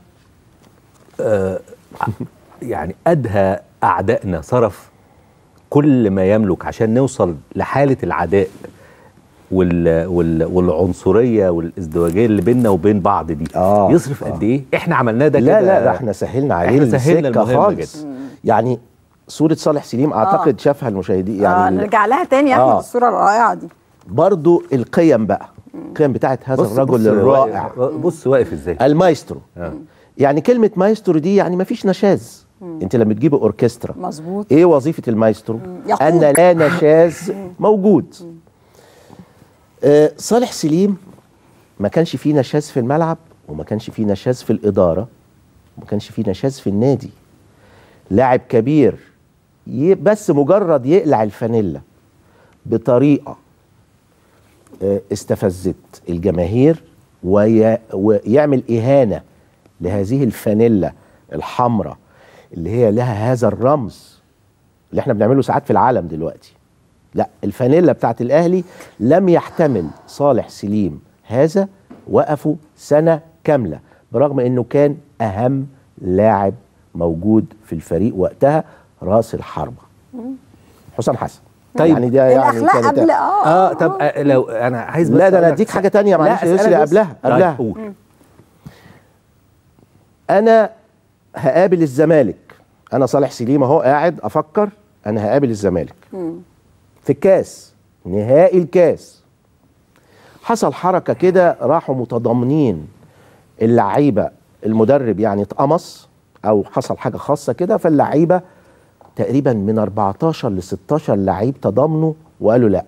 آه يعني ادهى اعدائنا صرف كل ما يملك عشان نوصل لحاله العداء وال وال والعنصريه والازدواجيه اللي بيننا وبين بعض دي آه، يصرف آه. قد ايه احنا عملناه ده لا كده لا ده احنا سهلنا عليه احنا سهلنا السكة المهمة خالص جدا. يعني صورة صالح سليم اعتقد شافها المشاهدين يعني يعني آه نرجع لها تاني يا احمد آه. الصوره الرائعه دي برضو القيم بقى القيم بتاعت هذا بص الرجل بص الرائع واقف- بص واقف ازاي المايسترو آه. يعني كلمة مايسترو دي يعني ما فيش نشاز انت لما تجيبي اوركسترا مظبوط ايه وظيفة المايسترو يقود. ان لا نشاز موجود آه صالح سليم ما كانش فيه نشاز في الملعب وما كانش فيه نشاز في الإدارة وما كانش فيه نشاز في النادي لاعب كبير ي- بس مجرد يقلع الفانيلا بطريقة آه، استفزت الجماهير وي... ويعمل إهانة لهذه الفانيلا الحمراء اللي هي لها هذا الرمز اللي احنا بنعمله ساعات في العالم دلوقتي لا الفانيلا بتاعت الاهلي لم يحتمل صالح سليم هذا وقفوا سنه كامله برغم انه كان اهم لاعب موجود في الفريق وقتها راس الحربه حسام حسن طيب. يعني ده يعني الاخلاق كانت- قبل اه اه طب آه، لو انا عايز بس لا ده انا أقول لك اديك حاجه تانية لا، معلش أسألك يسري بس. قبلها طيب، قبلها قول انا هقابل الزمالك انا صالح سليم اهو قاعد افكر انا هقابل الزمالك في الكاس نهائي الكاس حصل حركه كده راحوا متضامنين اللعيبه المدرب يعني اتقمص او حصل حاجه خاصه كده فاللعيبه تقريبا من 14 ل 16 لعيب تضامنوا وقالوا لا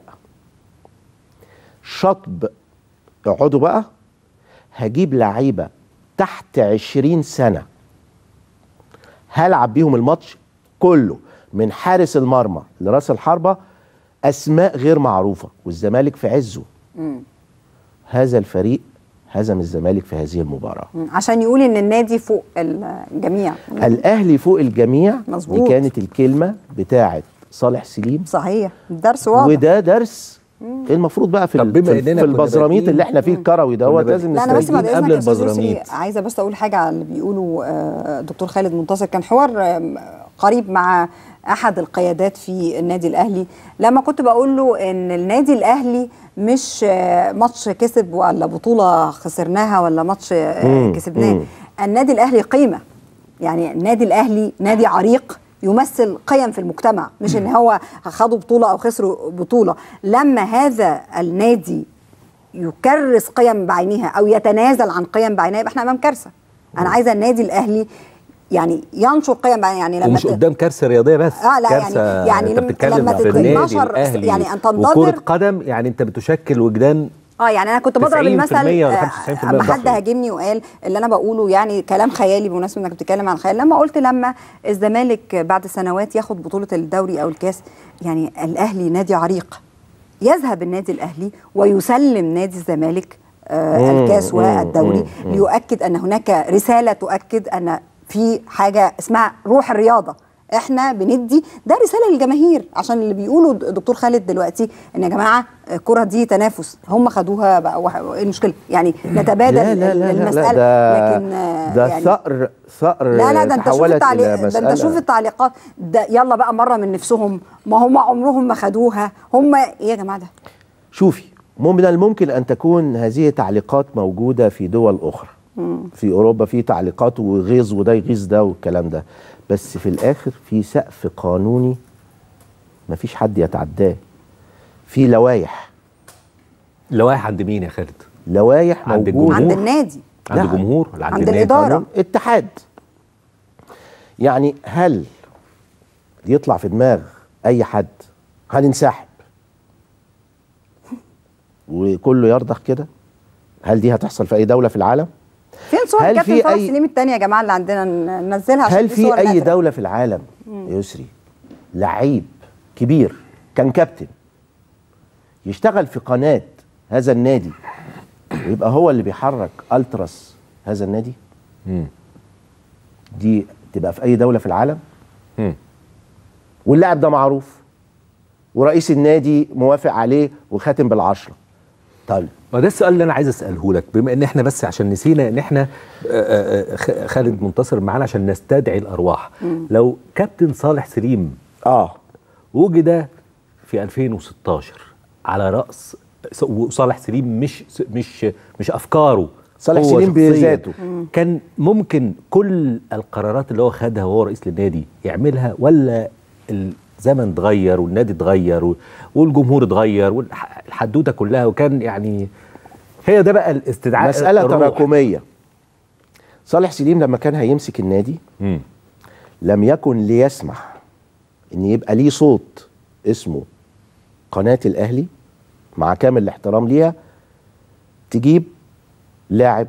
شطب اقعدوا بقى هجيب لعيبه تحت 20 سنه هلعب بيهم الماتش كله من حارس المرمى لراس الحربه اسماء غير معروفه والزمالك في عزه هذا الفريق هزم الزمالك في هذه المباراه مم. عشان يقول ان النادي فوق الجميع الاهلي فوق الجميع مظبوط. دي كانت الكلمه بتاعه صالح سليم صحيح الدرس واضح وده درس المفروض بقى في طب ال- بما في, إننا في كنا البزراميط بادئين- اللي احنا فيه الكروي دوت كنا لازم لا انا بس نستفيد بعد قبل اذنك يا أستاذ يسري، البزراميط. عايزه بس اقول حاجه على اللي بيقوله آه، دكتور خالد منتصر كان حوار آم، قريب مع احد القيادات في النادي الاهلي لما كنت بقول له ان النادي الاهلي مش آه، ماتش كسب ولا بطوله خسرناها ولا ماتش آه، مم، كسبناه مم. النادي الاهلي قيمه يعني النادي الاهلي نادي عريق يمثل قيم في المجتمع مش ان هو خدوا بطوله او خسروا بطوله لما هذا النادي يكرس قيم بعينها او يتنازل عن قيم بعينها يبقى احنا امام كارثه انا عايزه النادي الاهلي يعني ينشر قيم بعينها يعني لما ومش ت- قدام كارثه رياضيه بس آه، لا، كارثة يعني- يعني انت لم- بتتكلم لما في تت- النادي 12 الاهلي يعني أن تنتظر- وكره قدم يعني انت بتشكل وجدان اه يعني انا كنت بضرب 90% المثل ولا آه، 95% اما حد ضحي. هاجمني وقال اللي انا بقوله يعني كلام خيالي بمناسبه انك بتتكلم عن خيال لما قلت لما الزمالك بعد سنوات ياخد بطوله الدوري او الكاس يعني الاهلي نادي عريق يذهب النادي الاهلي ويسلم نادي الزمالك آه مم، الكاس مم، والدوري مم، مم. ليؤكد ان هناك رساله تؤكد ان في حاجه اسمها روح الرياضه احنا بندي ده رساله للجماهير عشان اللي بيقولوا د- دكتور خالد دلوقتي ان يا جماعه الكره دي تنافس هم خدوها بقى وح- ايه المشكله يعني نتبادل لا لا لا لا, المساله لا ده لكن آه، ده يعني ثأر ثأر لا لا ده انت شوف تحولت التعليق إلى ده انت مسألة. شوف التعليقات ده يلا بقى مره من نفسهم ما هم عمرهم ما خدوها هم ايه يا جماعه ده شوفي مو- من الممكن ان تكون هذه تعليقات موجوده في دول اخرى في اوروبا في تعليقات وغيظ وده يغيظ ده والكلام ده بس في الاخر في سقف قانوني مفيش حد يتعداه في لوائح لوائح عند مين يا خالد؟ لوائح عند موجوده عند جمهور. النادي عند لا. جمهور ولا عند, عند النادي؟ الإدارة. قانون اتحاد يعني هل يطلع في دماغ اي حد هننسحب وكله يرضخ كده هل دي هتحصل في اي دوله في العالم فين صور هل كابتن في صلاح أي- سليم الثانيه يا جماعه اللي عندنا ن- ننزلها عشان هل دي في صور اي نادرة. دوله في العالم يا يسري لعيب كبير كان كابتن يشتغل في قناه هذا النادي ويبقى هو اللي بيحرك التراس هذا النادي مم. دي تبقى في اي دوله في العالم مم. واللاعب ده معروف ورئيس النادي موافق عليه وخاتم بالعشره طيب ما ده السؤال اللي انا عايز اساله لك بما ان احنا بس عشان نسينا ان احنا آه، آه، خ- خالد منتصر معانا عشان نستدعي الارواح لو كابتن صالح سليم اه وجد في 2016 على راس س- وصالح سليم مش مش مش افكاره صالح هو سليم شخصياً. بذاته. كان ممكن كل القرارات اللي هو خدها وهو رئيس للنادي يعملها ولا الزمن اتغير والنادي اتغير و- والجمهور اتغير والحدوته كلها وكان يعني هي ده بقى الاستدعاء مساله الروح. تراكميه صالح سليم لما كان هيمسك النادي مم. لم يكن ليسمح ان يبقى ليه صوت اسمه قناه الاهلي مع كامل الاحترام ليها تجيب لاعب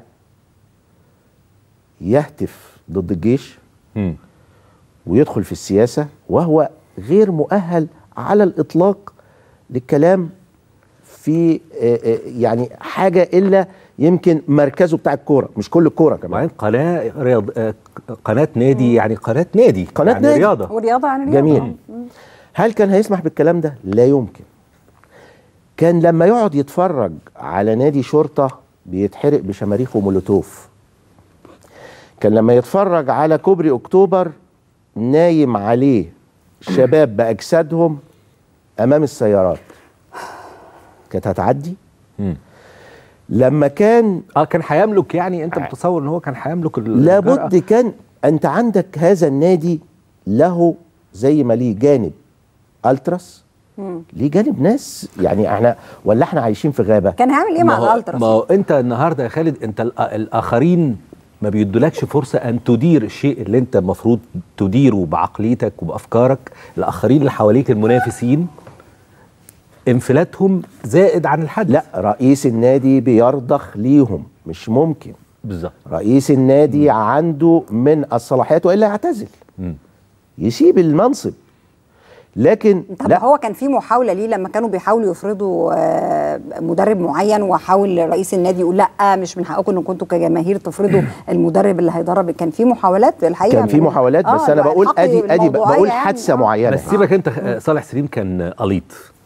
يهتف ضد الجيش مم. ويدخل في السياسه وهو غير مؤهل على الاطلاق للكلام في آه، آه، يعني حاجه الا يمكن مركزه بتاع الكوره مش كل الكوره كمان وبعدين قناه رياض آه، قناه نادي يعني قناه نادي قناة يعني نادي. رياضه ورياضه عن رياضه جميل هل كان هيسمح بالكلام ده؟ لا يمكن كان لما يقعد يتفرج على نادي شرطة بيتحرق بشماريخ ومولوتوف كان لما يتفرج على كوبري أكتوبر نايم عليه شباب بأجسادهم أمام السيارات كانت هتعدي مم. لما كان اه كان هيملك يعني انت متصور ان هو كان هيملك ال- لابد الجرأة؟ كان انت عندك هذا النادي له زي ما ليه جانب التراس ليه جانب ناس يعني احنا ولا احنا عايشين في غابه كان هيعمل ايه ما مع هو- الالتراس ما هو انت النهارده يا خالد انت الآ- الاخرين ما بيدولكش فرصه ان تدير الشيء اللي انت المفروض تديره بعقليتك وبافكارك الاخرين اللي حواليك المنافسين انفلاتهم زائد عن الحد لا رئيس النادي بيرضخ ليهم مش ممكن بالظبط رئيس النادي عنده من الصلاحيات والا يعتزل مم. يسيب المنصب لكن طب لا هو كان في محاوله ليه لما كانوا بيحاولوا يفرضوا آه، مدرب معين وحاول رئيس النادي يقول لا مش من حقكم ان كنتوا كجماهير تفرضوا المدرب اللي هيدرب كان في محاولات الحقيقه كان في من- محاولات بس آه، انا بقول الحق ادي ادي الموضوعية بقول يعني. حادثه آه. معينه بس سيبك انت آه، صالح سليم كان قليط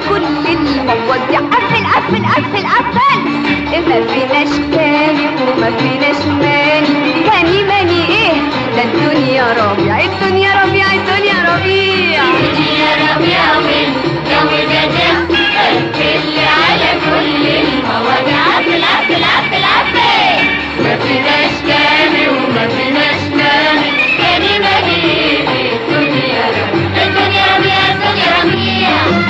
كل المواضيع قفل قفل قفل قفل ما فيناش تاني وما فيناش ماني تاني ماني ايه ده الدنيا ربيع الدنيا ربيع الدنيا ربيع الدنيا ربيع والجو جدع قفل على كل المواضيع قفل قفل قفل قفل ما فيناش تاني وما فيناش ماني تاني ماني ايه الدنيا ربيع الدنيا ربيع الدنيا ربيع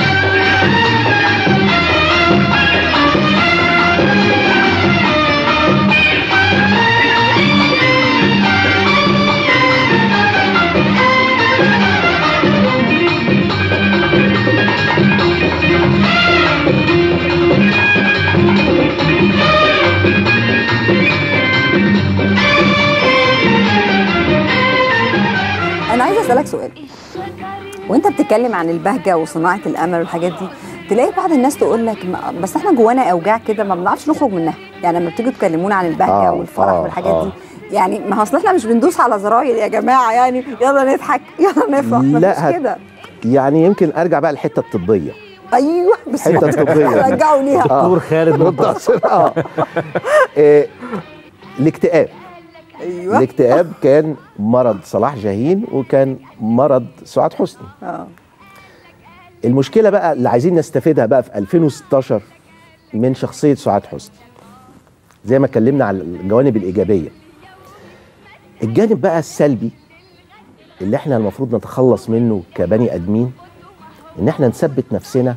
انا عايزه اسالك سؤال وانت بتتكلم عن البهجه وصناعه الامل والحاجات دي تلاقي بعض الناس تقول لك ما- بس احنا جوانا اوجاع كده ما بنعرفش نخرج منها يعني لما بتيجوا تكلمونا عن البهجه آه، والفرح آه، والحاجات آه. دي يعني ما هو اصل احنا مش بندوس على زراير يا جماعه يعني يلا نضحك يلا نفرح لا، مفيش هت- كده يعني يمكن ارجع بقى للحته الطبيه ايوه بس حته طبيه رجعوا ليها دكتور خالد منتصر اه آه، الاكتئاب ايوه الاكتئاب كان مرض صلاح جاهين وكان مرض سعاد حسني اه المشكله بقى اللي عايزين نستفيدها بقى في 2016 من شخصيه سعاد حسني زي ما اتكلمنا على الجوانب الايجابيه الجانب بقى السلبي اللي احنا المفروض نتخلص منه كبني ادمين ان احنا نثبت نفسنا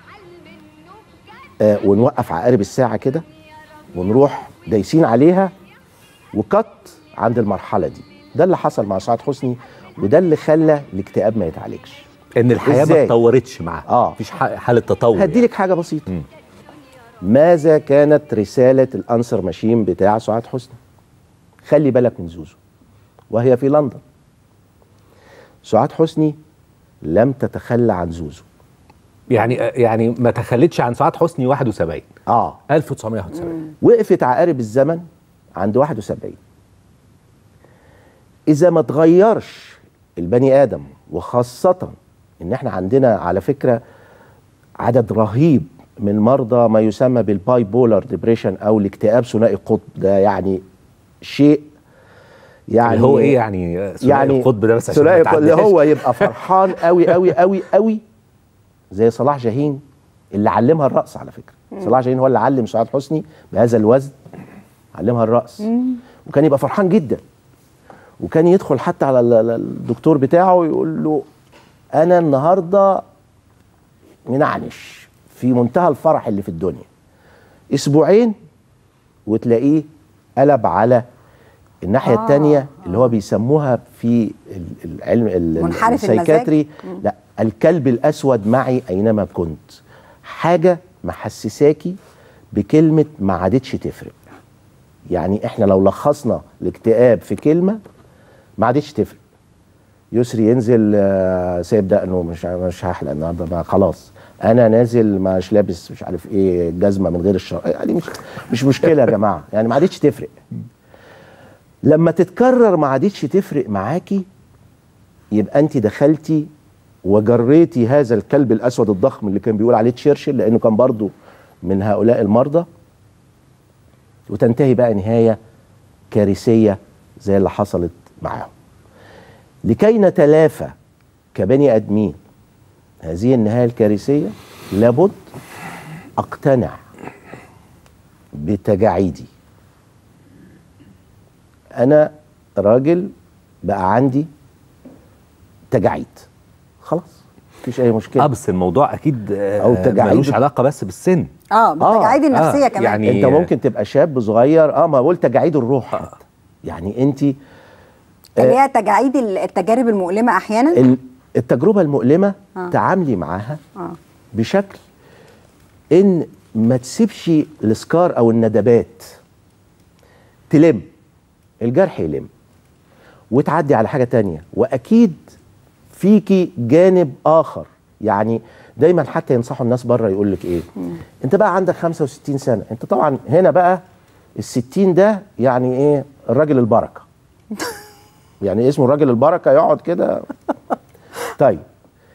آه ونوقف عقارب الساعه كده ونروح دايسين عليها وكت عند المرحله دي ده اللي حصل مع سعاد حسني وده اللي خلى الاكتئاب ما يتعالجش ان الحياه ما إزاي؟ اتطورتش معاه آه. مفيش ح- حاله تطور هدي لك حاجه بسيطه مم. ماذا كانت رساله الانسر ماشين بتاع سعاد حسني خلي بالك من زوزو وهي في لندن سعاد حسني لم تتخلى عن زوزو يعني يعني ما تخلتش عن سعاد حسني 71 اه 1971 وقفت عقارب الزمن عند 71 اذا ما تغيرش البني ادم وخاصه ان احنا عندنا على فكره عدد رهيب من مرضى ما يسمى بالباي بولار ديبريشن او الاكتئاب ثنائي القطب ده يعني شيء يعني اللي هو ايه يعني ثنائي يعني القطب ده بس عشان ما ثنائي القطب اللي تعديهاش. هو يبقى فرحان قوي قوي قوي قوي زي صلاح جاهين اللي علمها الرقص على فكره صلاح جاهين هو اللي علم سعاد حسني بهذا الوزن علمها الرقص وكان يبقى فرحان جدا وكان يدخل حتى على ال- ال- الدكتور بتاعه ويقول له انا النهارده منعنش في منتهى الفرح اللي في الدنيا اسبوعين وتلاقيه قلب على الناحيه آه، الثانيه اللي هو بيسموها في ال- العلم ال- منحرف السايكاتري لا الكلب الاسود معي اينما كنت حاجه محسساكي بكلمه ما عادتش تفرق يعني احنا لو لخصنا الاكتئاب في كلمه ما عادتش تفرق يسري ينزل آه، سايب دقنه مش مش هحلق النهارده بقى خلاص انا نازل مش لابس مش عارف ايه جزمه من غير الشر يعني مش مش مشكله يا جماعه يعني ما عادتش تفرق لما تتكرر ما عادتش تفرق معاكي يبقى انت دخلتي وجريتي هذا الكلب الاسود الضخم اللي كان بيقول عليه تشرشل لانه كان برضو من هؤلاء المرضى وتنتهي بقى نهايه كارثيه زي اللي حصلت معاهم لكي نتلافى كبني ادمين هذه النهايه الكارثيه لابد اقتنع بتجاعيدي انا راجل بقى عندي تجاعيد خلاص مفيش اي مشكله اه بس الموضوع اكيد آه، أو تجاعيد. ملوش علاقه بس بالسن اه بالتجاعيد النفسيه آه، كمان يعني- انت ممكن تبقى شاب صغير اه ما بقول تجاعيد الروح حتى. يعني انت اللي هي تجاعيد ال- التجارب المؤلمه احيانا ال- التجربه المؤلمه آه. تعاملي معاها اه بشكل ان ما تسيبش السكار او الندبات تلم الجرح يلم وتعدي على حاجه تانية واكيد فيكي جانب اخر يعني دايما حتى ينصحوا الناس بره يقول لك ايه انت بقى عندك 65 سنه انت طبعا هنا بقى ال60 ده يعني ايه الراجل البركه يعني اسمه الراجل البركه يقعد كده طيب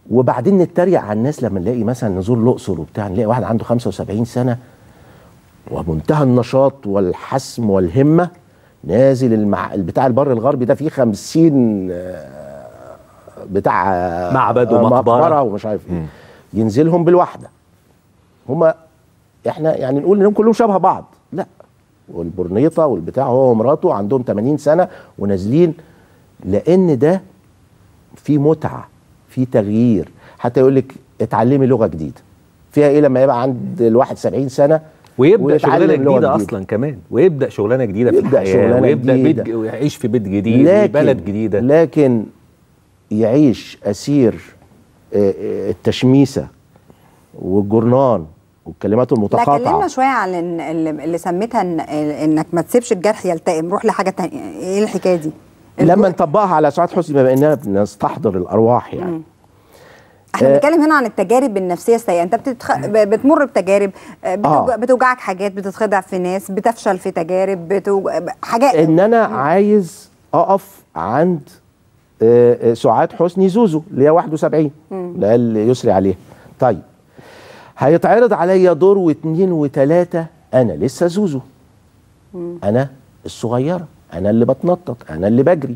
وبعدين نتريق على الناس لما نلاقي مثلا نزور الاقصر وبتاع نلاقي واحد عنده 75 سنه ومنتهى النشاط والحسم والهمه نازل المع... بتاع البر الغربي ده فيه 50 آه، بتاع آه، معبد آه، ومقبرة. مقبره ومش عارف ايه ينزلهم بالوحده هما احنا يعني نقول انهم كلهم شبه بعض لا والبرنيطه والبتاع هو ومراته عندهم 80 سنه ونازلين لان ده في متعه في تغيير حتى يقول لك اتعلمي لغه جديده فيها ايه لما يبقى عند الواحد 70 سنه ويبدا ويتعلم شغلانه لغة جديده اصلا كمان ويبدا شغلانه جديده في يبدأ الحياه شغلانة ويبدا جديدة. بيت ويعيش في بيت جديد وبلد جديده لكن يعيش اسير آه، آه، التشميسه والجرنان والكلمات لا كلمنا المتقاطعه شويه عن إن- اللي, اللي سميتها إن انك ما تسيبش الجرح يلتئم روح لحاجه تانية ايه الحكايه دي لما نطبقها على سعاد حسني بما اننا بنستحضر الارواح يعني احنا آه. بنتكلم هنا عن التجارب النفسيه السيئه انت بتتخ... ب- بتمر بتجارب آه، بتوج... آه. بتوجعك حاجات بتتخدع في ناس بتفشل في تجارب بتوج... حاجات ان انا عايز اقف عند آه، آه، سعاد حسني زوزو اللي هي 71 ده اللي يسري عليها طيب هيتعرض عليا دور واثنين وثلاثه انا لسه زوزو انا الصغيره انا اللي بتنطط انا اللي بجري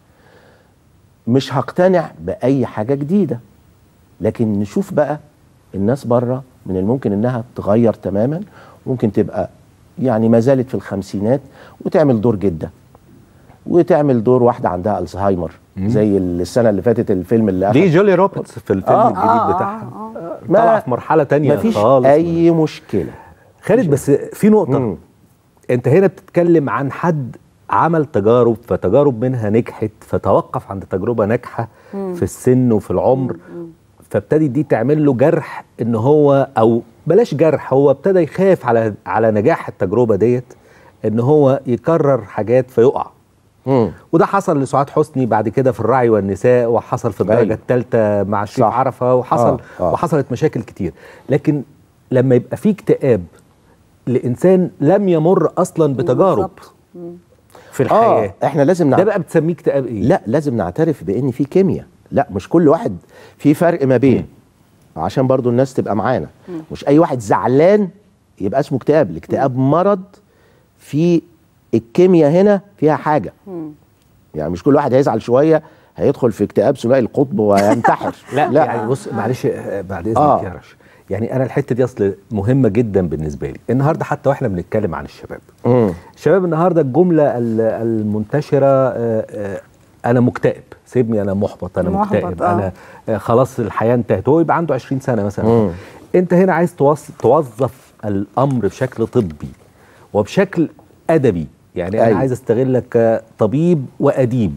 مش هقتنع باي حاجه جديده لكن نشوف بقى الناس بره من الممكن انها تغير تماما ممكن تبقى يعني ما زالت في الخمسينات وتعمل دور جده وتعمل دور واحده عندها الزهايمر زي السنه اللي فاتت الفيلم اللي دي أخد جولي روبرتس في الفيلم آه، الجديد آه، بتاعها ما- طلع في مرحله تانية مفيش خالص اي مشكله خالد بس في نقطه مم. انت هنا بتتكلم عن حد عمل تجارب فتجارب منها نجحت فتوقف عند تجربه ناجحه في السن وفي العمر فابتدي دي تعمل له جرح ان هو او بلاش جرح هو ابتدى يخاف على على نجاح التجربه ديت ان هو يكرر حاجات فيقع مم. وده حصل لسعاد حسني بعد كده في الرعي والنساء وحصل في الدرجه أيوة. الثالثه مع الشيخ صح. عرفه وحصل آه، آه. وحصلت مشاكل كتير لكن لما يبقى في اكتئاب لانسان لم يمر اصلا بتجارب بالظبط. في الحياه اه احنا لازم ده نعرف بقى بتسميه اكتئاب ايه لا لازم نعترف بان في كيمياء لا مش كل واحد في فرق ما بين عشان برضو الناس تبقى معانا مش اي واحد زعلان يبقى اسمه اكتئاب الاكتئاب مرض في الكيمياء هنا فيها حاجه يعني مش كل واحد هيزعل شويه هيدخل في اكتئاب ثنائي القطب وينتحر لا, لا يعني بص معلش آه، بعد اذنك آه. يا رش يعني انا الحته دي اصل مهمه جدا بالنسبه لي النهارده حتى واحنا بنتكلم عن الشباب مم. الشباب النهارده الجمله ال- المنتشره آه، آه، انا مكتئب سيبني انا محبط انا محبط، مكتئب آه. انا آه، خلاص الحياه انتهت هو يبقى عنده 20 سنه مثلا مم. انت هنا عايز توص- توظف الامر بشكل طبي وبشكل ادبي يعني انا أيوة. عايز استغلك كطبيب واديب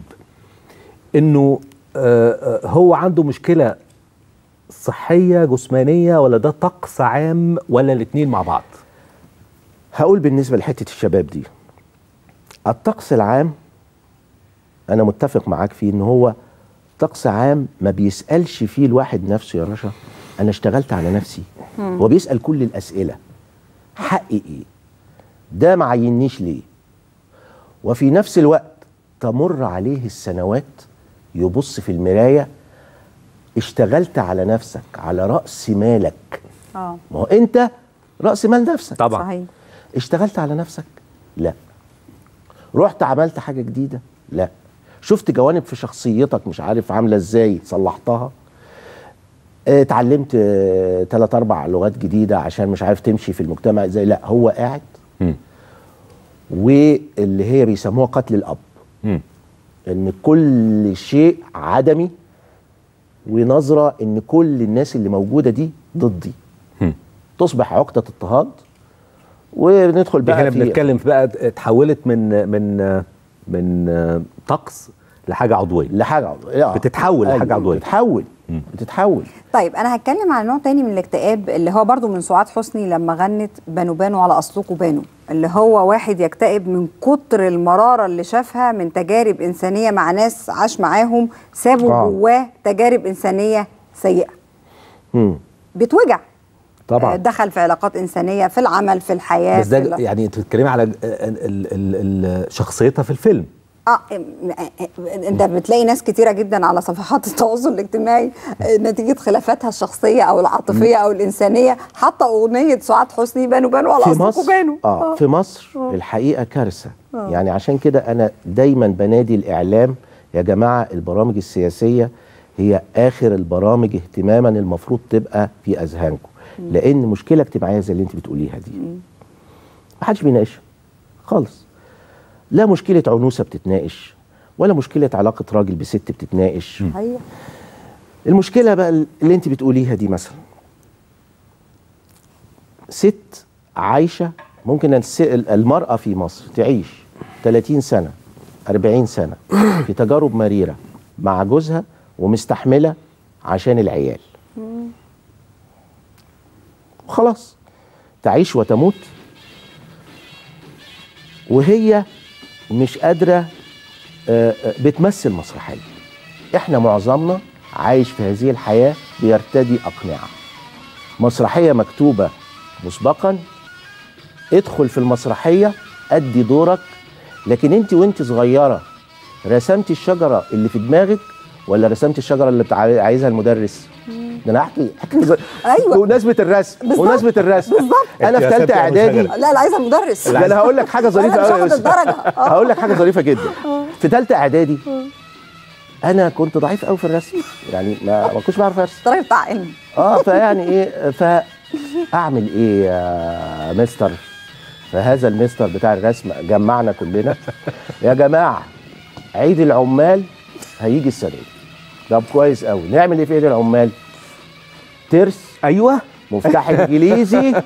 انه آه، آه، هو عنده مشكله صحيه جسمانيه ولا ده طقس عام ولا الاثنين مع بعض هقول بالنسبه لحته الشباب دي الطقس العام انا متفق معاك فيه ان هو طقس عام ما بيسالش فيه الواحد نفسه يا رشا انا اشتغلت على نفسي هو بيسال كل الاسئله حقي ايه ده ما عينيش ليه وفي نفس الوقت تمر عليه السنوات يبص في المرايه اشتغلت على نفسك على راس مالك اه ما هو انت راس مال نفسك طبعا صحيح اشتغلت على نفسك لا رحت عملت حاجه جديده لا شفت جوانب في شخصيتك مش عارف عامله ازاي صلحتها اه، اتعلمت ثلاث اربع لغات جديده عشان مش عارف تمشي في المجتمع ازاي لا هو قاعد مم. واللي هي بيسموها قتل الاب مم. ان كل شيء عدمي ونظره ان كل الناس اللي موجوده دي ضدي مم. تصبح عقده اضطهاد وندخل دي بقى هنا في بنتكلم في بقى اتحولت من من من طقس لحاجه عضويه لحاجه عضويه آه. بتتحول لحاجة عضوية. بتتحول بتتحول طيب انا هتكلم عن نوع تاني من الاكتئاب اللي هو برضو من سعاد حسني لما غنت بانوا بانوا على اصلكوا بانوا اللي هو واحد يكتئب من كتر المرارة اللي شافها من تجارب إنسانية مع ناس عاش معاهم سابوا آه. جواه تجارب إنسانية سيئة مم. بتوجع آه، طبعا دخل في علاقات إنسانية في العمل في الحياة بس ده في ال- يعني انت بتتكلمي على ال- ال- ال- ال- شخصيتها في الفيلم اه انت بتلاقي ناس كتيره جدا على صفحات التواصل الاجتماعي آه، نتيجه خلافاتها الشخصيه او العاطفيه او الانسانيه حتى اغنيه سعاد حسني بانوا بانوا على في اصلكم مصر بانوا اه في مصر الحقيقه كارثه يعني عشان كده انا دايما بنادي الاعلام يا جماعه البرامج السياسيه هي اخر البرامج اهتماما المفروض تبقى في اذهانكم لان مشكله اجتماعيه زي اللي انت بتقوليها دي محدش بيناقشها خالص لا مشكله عنوسه بتتناقش ولا مشكله علاقه راجل بست بتتناقش ايوه المشكله بقى اللي انت بتقوليها دي مثلا ست عايشه ممكن الس- المراه في مصر تعيش 30 سنه 40 سنه في تجارب مريره مع جوزها ومستحمله عشان العيال وخلاص تعيش وتموت وهي مش قادره آه، آه، بتمثل مسرحيه احنا معظمنا عايش في هذه الحياه بيرتدي اقنعه مسرحيه مكتوبه مسبقا ادخل في المسرحيه ادي دورك لكن انت وانت صغيره رسمتي الشجره اللي في دماغك ولا رسمتي الشجره اللي بتاع عايزها المدرس ده انا احكي احكي زي- أيوة. بمناسبه الرسم بالظبط. بمناسبه الرسم بالظبط. انا في أنت ثالثه رسمتي أول اعدادي شجرة. لا لا عايزه المدرس ده انا هقول لك حاجه ظريفه أنا مش قوي يا هاخد يوسف. الدرجة. آه. هقول لك حاجه ظريفه جدا في ثالثه اعدادي انا كنت ضعيف قوي في الرسم يعني ما ما كنتش بعرف ارسم الطريق بتاع علم اه فيعني ايه فاعمل ايه يا مستر فهذا المستر بتاع الرسم جمعنا كلنا يا جماعه عيد العمال هيجي السنه دي طب كويس قوي نعمل ايه في عيد العمال ترس ايوه مفتاح انجليزي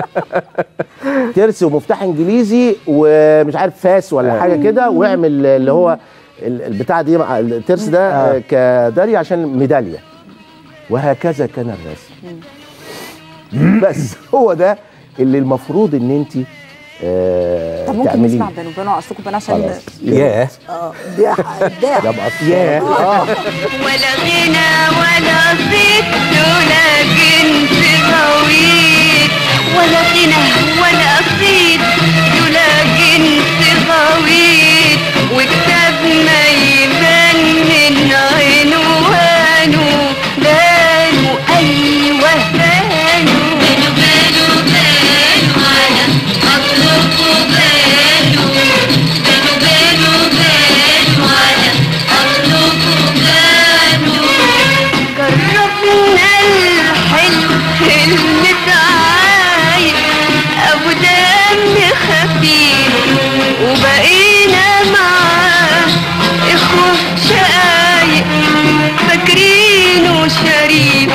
ترس ومفتاح انجليزي ومش عارف فاس ولا حاجه كده واعمل اللي هو ال- البتاع دي مع الترس ده آه. كداري عشان ميداليه وهكذا كان الرسم بس هو ده اللي المفروض ان انت آه طب ممكن تعمليه نسمع بانوا بانوا على اصلكم بانوا عشان خلاص ياه اه ده ابداع ده بقى ياه. اه ولا غنى ولا صيت ولا جنس غويط ولا غنى ولا صيت ولا جنس غويط وكتاب ما يبان من عنوانه بانوا ايوه بانوا بانوا بانوا بانوا على اطلقوا بانوا بانوا بانوا بانوا على اطلقوا بانوا جربنا الحلو المتعايق ابو دم خفيف وبقينا معاه اخوة شقايق فاكرينه شريف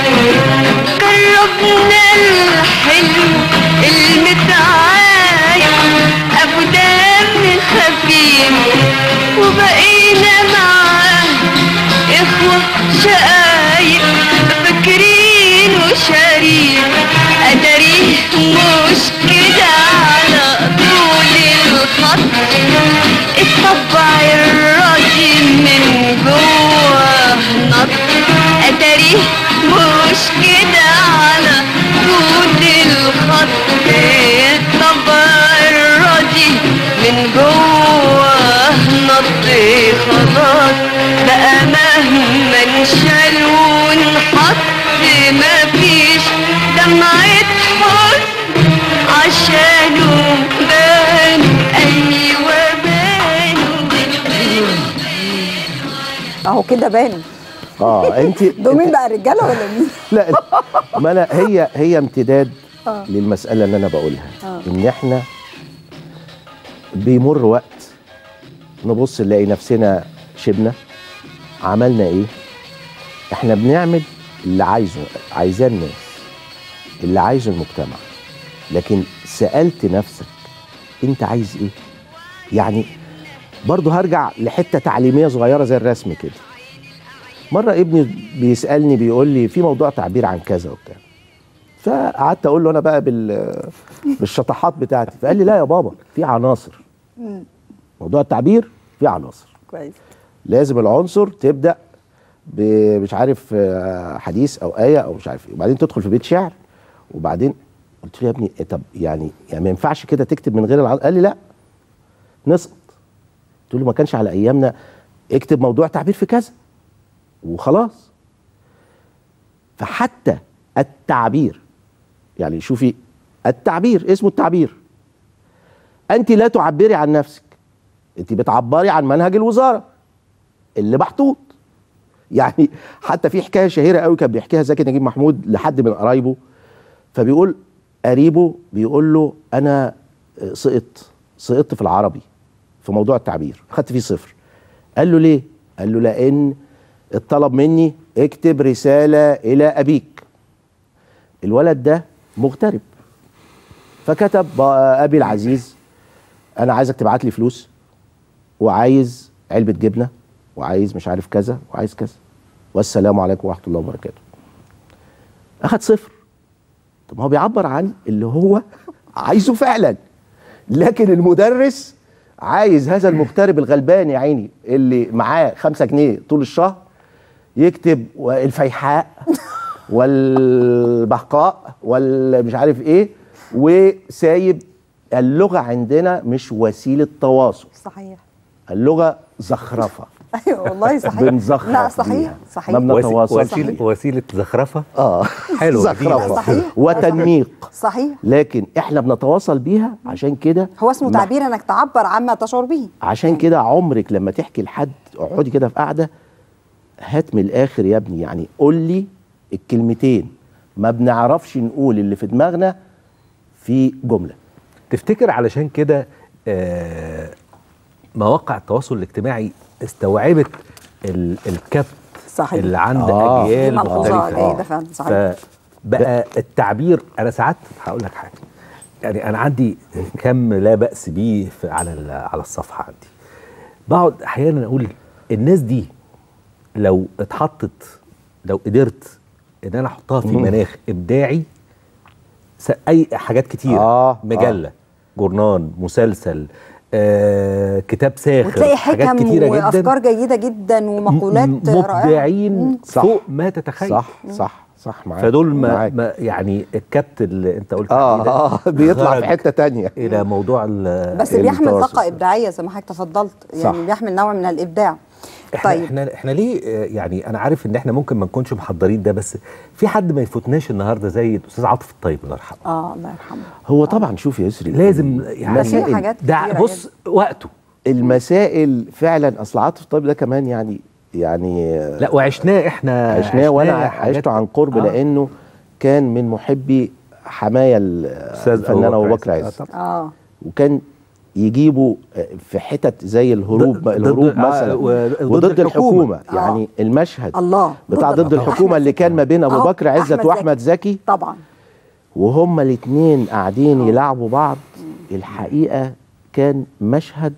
جربنا الحلو المتعايق ابو دم خفيف وبقينا معاه اخوة شقايق فاكرين وشريك ادريه مش كده على طول الخط الطبع الراجل من جوه نط ادريه مش كده على طول الخط الطبع الراجل من جوه نط خلاص بقى مهما انشال ونحط مفيش دمعة حزن عشانه بانوا ايوه بانوا اهو كده بانوا اه انت دول مين بقى رجاله ولا مين؟ لا ما انا هي هي امتداد للمساله اللي انا بقولها ان احنا بيمر وقت نبص نلاقي نفسنا شبنا عملنا ايه احنا بنعمل اللي عايزه عايزاه الناس اللي عايزه المجتمع لكن سالت نفسك انت عايز ايه يعني برضه هرجع لحته تعليميه صغيره زي الرسم كده مره ابني بيسالني بيقول لي في موضوع تعبير عن كذا وبتاع فقعدت اقول له انا بقى بال بالشطحات بتاعتي فقال لي لا يا بابا في عناصر موضوع التعبير في عناصر كويس لازم العنصر تبدا مش عارف آه، حديث او ايه او مش عارف ايه وبعدين تدخل في بيت شعر وبعدين قلت له يا ابني إيه طب يعني يعني ما ينفعش كده تكتب من غير العنصر قال لي لا نسقط قلت له ما كانش على ايامنا اكتب موضوع تعبير في كذا وخلاص فحتى التعبير يعني شوفي التعبير اسمه التعبير انت لا تعبري عن نفسك انت بتعبري عن منهج الوزاره اللي محطوط يعني حتى في حكايه شهيره قوي كان بيحكيها زكي نجيب محمود لحد من قرايبه فبيقول قريبه بيقول له انا سقطت سقطت في العربي في موضوع التعبير خدت فيه صفر قال له ليه قال له لان اتطلب مني اكتب رساله الى ابيك الولد ده مغترب فكتب بقى ابي العزيز انا عايزك تبعت لي فلوس وعايز علبه جبنه وعايز مش عارف كذا وعايز كذا والسلام عليكم ورحمه الله وبركاته اخد صفر طب ما هو بيعبر عن اللي هو عايزه فعلا لكن المدرس عايز هذا المغترب الغلبان يا عيني اللي معاه خمسة جنيه طول الشهر يكتب الفيحاء والبهقاء والمش عارف ايه وسايب اللغة عندنا مش وسيلة تواصل صحيح اللغة زخرفة ايوه والله صحيح بنزخرف لا صحيح بيها. صحيح ما بنتواصلش وسيله بيها. وسيله زخرفه اه حلو، زخرفة صحيح. وتنميق صحيح لكن احنا بنتواصل بيها عشان كده هو اسمه ما- تعبير انك تعبر عما تشعر به عشان كده عمرك لما تحكي لحد اقعدي كده في قعده هات من الاخر يا ابني يعني قول لي الكلمتين ما بنعرفش نقول اللي في دماغنا في جمله تفتكر علشان كده آه، مواقع التواصل الاجتماعي استوعبت ال- الكبت صحيح. اللي عند آه. اجيال دي ملحوظة مختلفه جيدة فعلا، صحيح. فبقى التعبير انا ساعات هقول لك حاجه يعني انا عندي كم لا باس بيه في- على ال- على الصفحه عندي بقعد احيانا اقول الناس دي لو اتحطت لو قدرت ان انا احطها في مناخ ابداعي س- اي حاجات كتير آه، مجله جورنان مسلسل آه، كتاب ساخر وتلاقي حاجات حكم كتيره جدا وافكار جيده جدا ومقولات م- رائعه مبدعين صح. فوق ما تتخيل صح صح صح معاك فدول ما, معاك. ما يعني الكبت اللي انت قلت عليه ده اه اه بيطلع خرج في حته تانية الى موضوع ال- بس بيحمل التواصل. طاقه ابداعيه زي ما حضرتك تفضلت يعني صح. بيحمل نوع من الابداع احنا طيب احنا احنا ليه آه، يعني انا عارف ان احنا ممكن ما نكونش محضرين ده بس في حد ما يفوتناش النهارده زي الاستاذ عاطف الطيب الله يرحمه اه الله يرحمه هو طبعا شوف يا يسري لازم يعني بس في حاجات ده كتيرة بص وقته المسائل فعلا اصل عاطف الطيب ده كمان يعني يعني لا وعشناه احنا عشناه وانا حاجات- عشته عن قرب آه. لانه كان من محبي حمايا أستاذ الفنان أبو ابو بكر بكر عز. عز اه وكان يجيبوا في حتت زي الهروب ضد- الهروب ضد- آه، مثلا و- ضد وضد الحكومة. الحكومه يعني المشهد الله بتاع ضد الحكومة. الحكومه اللي كان ما بين ابو أهو، بكر عزت أحمد واحمد زكي طبعا وهما الاثنين قاعدين يلعبوا بعض الحقيقه كان مشهد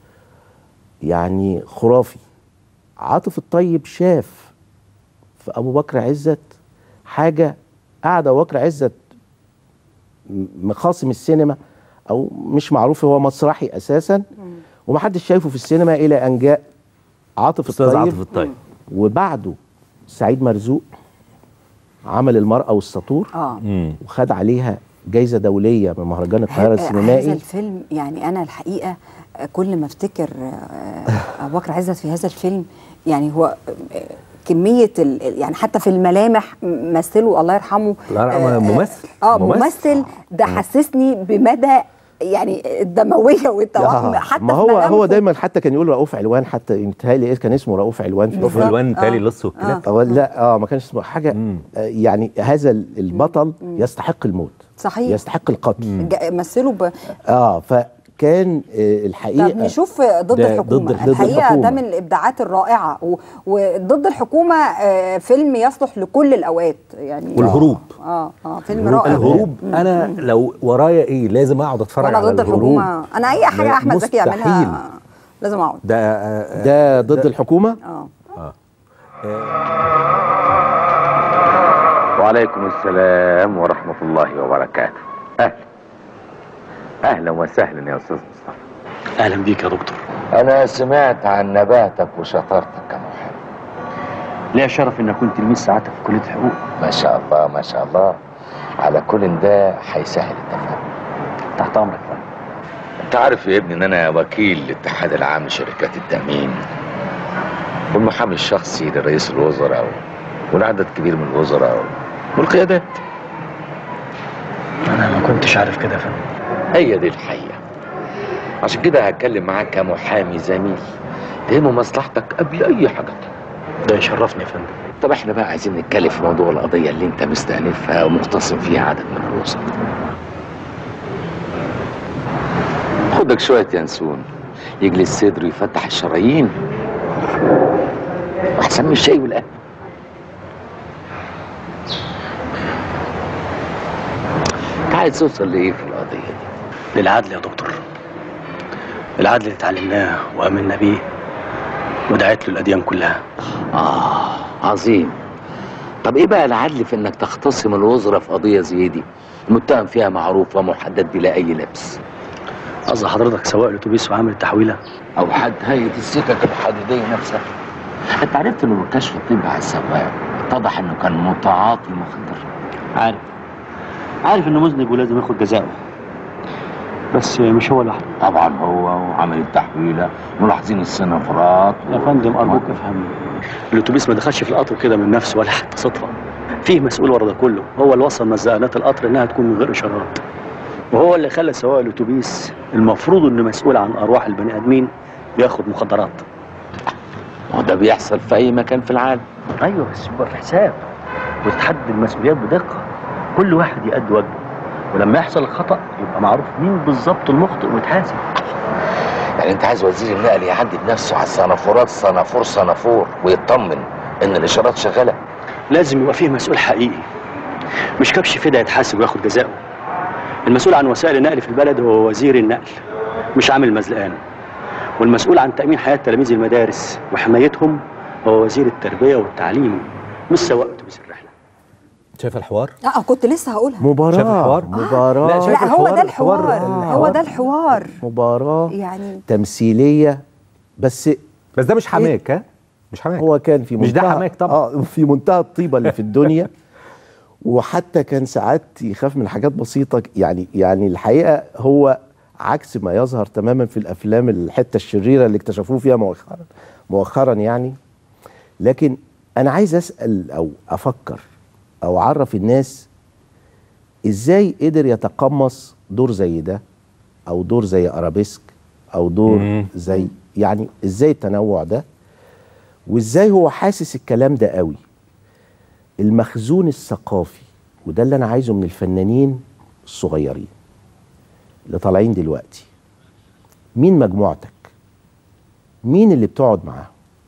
يعني خرافي عاطف الطيب شاف في ابو بكر عزت حاجه قاعد ابو بكر عزت م- مخاصم السينما او مش معروف هو مسرحي اساسا ومحدش شايفه في السينما الى ان جاء عاطف استاذ الطيب عاطف الطيب وبعده سعيد مرزوق عمل المرأة والسطور اه مم. وخد عليها جايزة دولية من مهرجان القاهرة هذا السينمائي الفيلم يعني انا الحقيقه آه، كل ما افتكر آه، ابو بكر عزت في هذا الفيلم يعني هو آه، كميه ال- ال- يعني حتى في الملامح م- مثله الله يرحمه الله يرحمه آه، آه، ممثل. اه ممثل. ممثل ده حسسني بمدى يعني الدمويه والتوهم آه، حتى ما في هو هو ملامحه. دايما حتى كان يقول رؤوف علوان حتى متهيألي إيه كان اسمه رؤوف علوان في بالظبط. الفيلم فلوان تالي آه. لص والكلاب أو لا اه ما كانش اسمه حاجة مم. آه يعني هذا البطل يستحق الموت صحيح يستحق القتل جا- مثله ب... اه فكان آه طب الحقيقة نشوف ضد ده الحكومه ضد- ضد الحقيقه الحكومة. ده من الابداعات الرائعه و- وضد الحكومه آه، فيلم يصلح لكل الاوقات يعني والهروب. اه اه فيلم رائع الهروب انا لو ورايا ايه لازم اقعد اتفرج وانا على ضد الهروب الحكومه انا اي حاجه احمد زكي مستحيل. يعملها لازم اقعد ده آه، ده ضد الحكومة اه وعليكم السلام ورحمة الله وبركاته أهلا أهلا وسهلا يا أستاذ مصطفى اهلا بيك يا دكتور أنا سمعت عن نباتك وشطارتك كمحامي ليا شرف ان اكون تلميذ سعادتك في كليه الحقوق ما شاء الله ما شاء الله على كل ده هيسهل التفاهم تحت امرك فندم انت عارف يا ابني ان انا وكيل الاتحاد العام لشركات التامين والمحامي الشخصي لرئيس الوزراء والعدد كبير من الوزراء والقيادات انا ما كنتش عارف كده يا فندم هي دي الحقيقه عشان كده هتكلم معاك كمحامي زميل تهمه مصلحتك قبل اي حاجه ده يشرفني يا فندم طب احنا بقى عايزين نتكلم في موضوع القضيه اللي انت مستأنفها ومختصم فيها عدد من الوزراء خدك شويه ينسون يجلي الصدر ويفتح الشرايين احسن من الشاي والقهوه انت عايز توصل لايه في القضيه دي للعدل يا دكتور العدل اللي اتعلمناه وامنا بيه ودعيت له الاديان كلها آه عظيم طب إيه بقى العدل في إنك تختصم الوزراء في قضية زي دي المتهم فيها معروف ومحدد بلا أي لبس قصد حضرتك سواق الاتوبيس وعامل التحويله أو حد هيئة السكك الحديدية نفسها أنت عرفت إنه بالكشف الطبي على السواق اتضح إنه كان متعاطي مخدر عارف عارف انه مذنب ولازم ياخد جزاءه بس مش هو لوحده طبعا هو وعمل التحويلة ملاحظين السنافرات يا فندم ارجوك افهم الاتوبيس ما دخلش في القطر كده من نفسه ولا حتى صدفه فيه مسؤول ورا ده كله هو اللي وصل مزقنات القطر انها تكون من غير اشارات وهو اللي خلى سواق الاتوبيس المفروض انه مسؤول عن ارواح البني ادمين بياخد مخدرات وده بيحصل في أي مكان في العالم ايوه بس يبقى في حساب وتتحدد المسؤوليات بدقه كل واحد يأدي واجبه ولما يحصل الخطا يبقى معروف مين بالظبط المخطئ ويتحاسب يعني أنت عايز وزير النقل يعدي بنفسه على السنافورات سنافور سنافور ويطمن إن الإشارات شغالة لازم يبقى فيه مسؤول حقيقي مش كبش فدا يتحاسب وياخد جزاءه المسؤول عن وسائل النقل في البلد هو وزير النقل مش عامل مزلقان والمسؤول عن تأمين حياة تلاميذ المدارس وحمايتهم هو وزير التربية والتعليم مش سواق أتوبيس الرحلة شايف الحوار لا كنت لسه هقولها مباراة شايف الحوار؟ مباراة لا، شايف لا هو الحوار- ده الحوار الحوار- هو ده الحوار مباراة يعني تمثيلية بس بس ده مش حماك ها مش حماك هو كان في مش ده منتهى- حماك طبعا. اه في منتهى الطيبه اللي في الدنيا وحتى كان ساعات يخاف من حاجات بسيطه يعني يعني الحقيقه هو عكس ما يظهر تماما في الافلام الحته الشريره اللي اكتشفوه فيها مؤخرا مؤخرا يعني لكن انا عايز اسال او افكر او اعرف الناس ازاي قدر يتقمص دور زي ده او دور زي ارابيسك او دور مم. زي يعني ازاي التنوع ده وازاي هو حاسس الكلام ده قوي المخزون الثقافي وده اللي انا عايزه من الفنانين الصغيرين اللي طالعين دلوقتي مين مجموعتك مين اللي بتقعد معاهم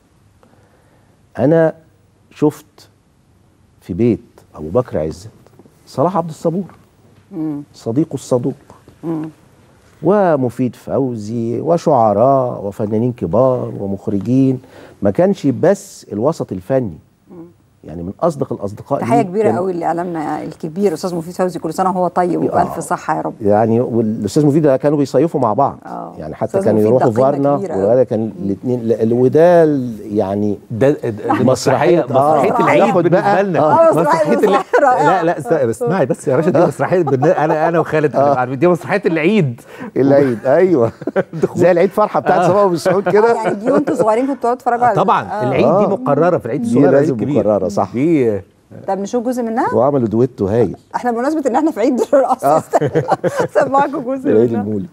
انا شفت في بيت ابو بكر عزت صلاح عبد الصبور صديقه الصدوق ومفيد فوزي وشعراء وفنانين كبار ومخرجين ما كانش بس الوسط الفني يعني من اصدق الاصدقاء تحيه ليه كبيره كان- قوي لاعلامنا الكبير استاذ مفيد فوزي كل سنه وهو طيب وبالف صحه يا رب يعني والاستاذ مفيد ده كانوا بيصيفوا مع بعض آه. يعني حتى أستاذ كانوا مفيد يروحوا ده قيمة فارنا كبيرة أوي. وهذا كان الاثنين وده ال- يعني ده ده- دي مسرحيه مسرحية- آه. مسرحيه العيد ياخد بالنسبه بقى- لنا آه، مسرحية مسرحيه الع- رائعة. لا لا استنى، بس اسمعي بس يا باشا دي مسرحيه بالن- انا انا وخالد هنبقى عارفين دي مسرحيه العيد العيد ايوه زي العيد فرحه بتاعت صباح بالسعود آه، كده يعني دي وانتوا صغيرين كنتوا بتقعدوا تتفرجوا على طبعا آه. العيد دي آه. مقرره في العيد دي الصغير العيد لازم الكبير. مقررة، صح. دي طب نشوف جزء منها وعملوا دويتو هايل احنا بمناسبه ان احنا في عيد الرقص سمعكم جزء العيد منها المولد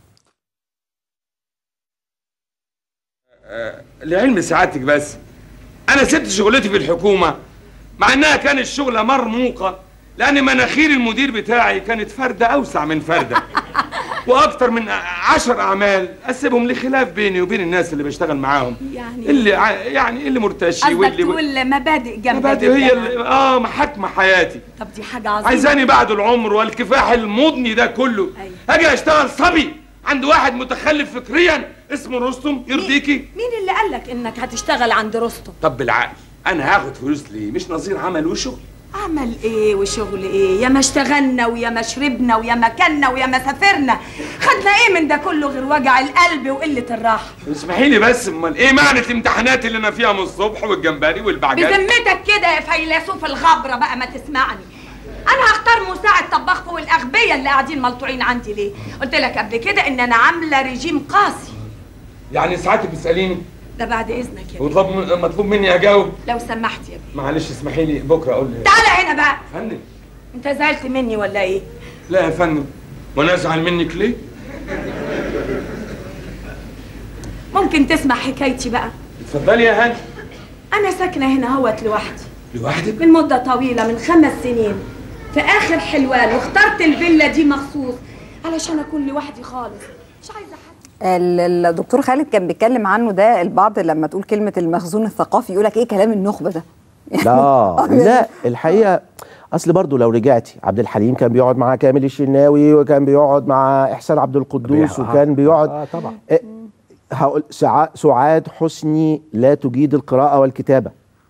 لعلم سعادتك بس انا سبت شغلتي في الحكومه مع انها كانت شغله مرموقه لان مناخير المدير بتاعي كانت فرده اوسع من فرده واكتر من عشر اعمال اسيبهم لخلاف بيني وبين الناس اللي بشتغل معاهم يعني اللي ع- يعني اللي مرتشي قصدك واللي تقول مبادئ جامده مبادئ جداً هي يعني. اللي اه محاكمه حياتي طب دي حاجه عظيمه عايزاني بعد العمر والكفاح المضني ده كله أيوة. اجي اشتغل صبي عند واحد متخلف فكريا اسمه رستم يرضيكي مين اللي قال لك انك هتشتغل عند رستم طب بالعقل انا هاخد فلوس ليه مش نظير عمل وشغل عمل ايه وشغل ايه يا ما اشتغلنا ويا ما شربنا ويا ما كلنا ويا ما سافرنا خدنا ايه من ده كله غير وجع القلب وقله الراحه اسمحي لي بس امال ايه معنى الامتحانات اللي انا فيها من الصبح والجمبري والبعجات بذمتك كده يا فيلسوف الغبره بقى ما تسمعني انا هختار مساعد طباخ فوق الاغبياء اللي قاعدين ملطوعين عندي ليه قلت لك قبل كده ان انا عامله ريجيم قاسي يعني ساعات بتساليني ده بعد اذنك يا بيه. وطلب مطلوب مني اجاوب لو سمحت يا بيه معلش اسمحي لي بكره اقول لك تعالى هنا بقى فندم انت زعلت مني ولا ايه لا يا فندم وانا ازعل منك ليه ممكن تسمع حكايتي بقى اتفضلي يا هاني انا ساكنه هنا اهوت لوحدي لوحدك من مده طويله من خمس سنين في اخر حلوان واخترت الفيلا دي مخصوص علشان اكون لوحدي خالص مش عايزه حد ال- الدكتور خالد كان بيتكلم عنه ده البعض لما تقول كلمه المخزون الثقافي يقول لك ايه كلام النخبه ده لا لا الحقيقه اصل برضو لو رجعتي عبد الحليم كان بيقعد مع كامل الشناوي وكان بيقعد مع احسان عبد القدوس بيع- وكان بيقعد اه طبعا إيه، هقول سعا- سعاد حسني لا تجيد القراءة والكتابة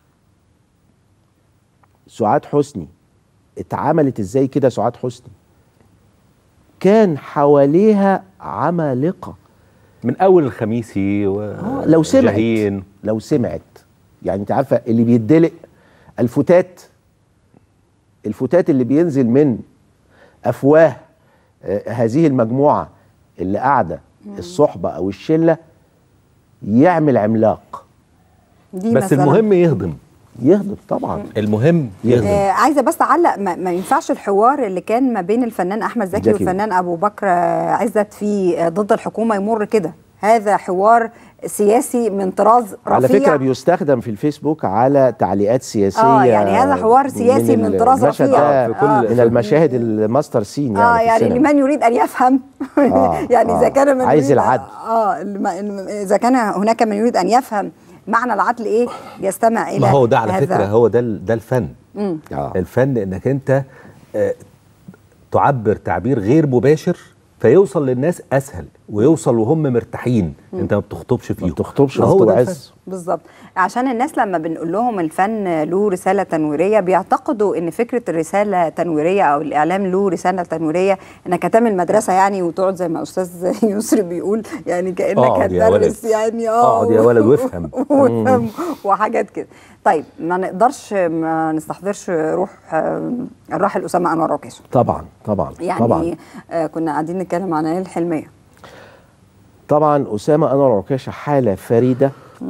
سعاد حسني اتعملت ازاي كده سعاد حسني كان حواليها عمالقة من اول الخميسي و آه، لو سمعت جاهين. لو سمعت يعني انت عارفة اللي بيدلق الفتات الفتات اللي بينزل من افواه آه، هذه المجموعة اللي قاعدة الصحبة او الشلة يعمل عملاق دي بس مثلاً. المهم يهضم يهضم طبعا المهم يهضم آه عايزه بس اعلق ما, ما ينفعش الحوار اللي كان ما بين الفنان احمد زكي زكي. والفنان ابو بكر آه، عزت في آه، ضد الحكومه يمر كده هذا حوار سياسي من طراز رفيع على فكره بيستخدم في الفيسبوك على تعليقات سياسيه آه، يعني هذا حوار سياسي من طراز المشهد رفيع. ده آه، في كل- من المشاهد الماستر سين يعني اه في يعني السينما. لمن يريد ان يفهم آه، يعني اذا آه. كان من عايز يريد العدل. اه الم- الم- اذا كان هناك من يريد ان يفهم معنى العدل ايه يستمع الى ما هو ده على هذا. فكره هو ده ال- ده الفن مم. آه. الفن انك انت آه، تعبر تعبير غير مباشر فيوصل للناس اسهل ويوصل وهم مرتاحين انت ما بتخطبش فيهم ما بتخطبش ما هو ده وتوعظ. الفن. بالظبط عشان الناس لما بنقول لهم الفن له رساله تنويريه بيعتقدوا ان فكره الرساله تنويريه او الاعلام له رساله تنويريه انك هتعمل مدرسه يعني وتقعد زي ما استاذ يسري بيقول يعني كانك اقعد يا هتدرس ولد. يعني اه اقعد يا ولد وافهم. وافهم وحاجات كده طيب ما نقدرش ما نستحضرش روح آه، الراحل اسامه انور عكاشه طبعا طبعا يعني طبعا آه كنا قاعدين نتكلم عن عيال الحلميه طبعا اسامه انور عكاشه حاله فريده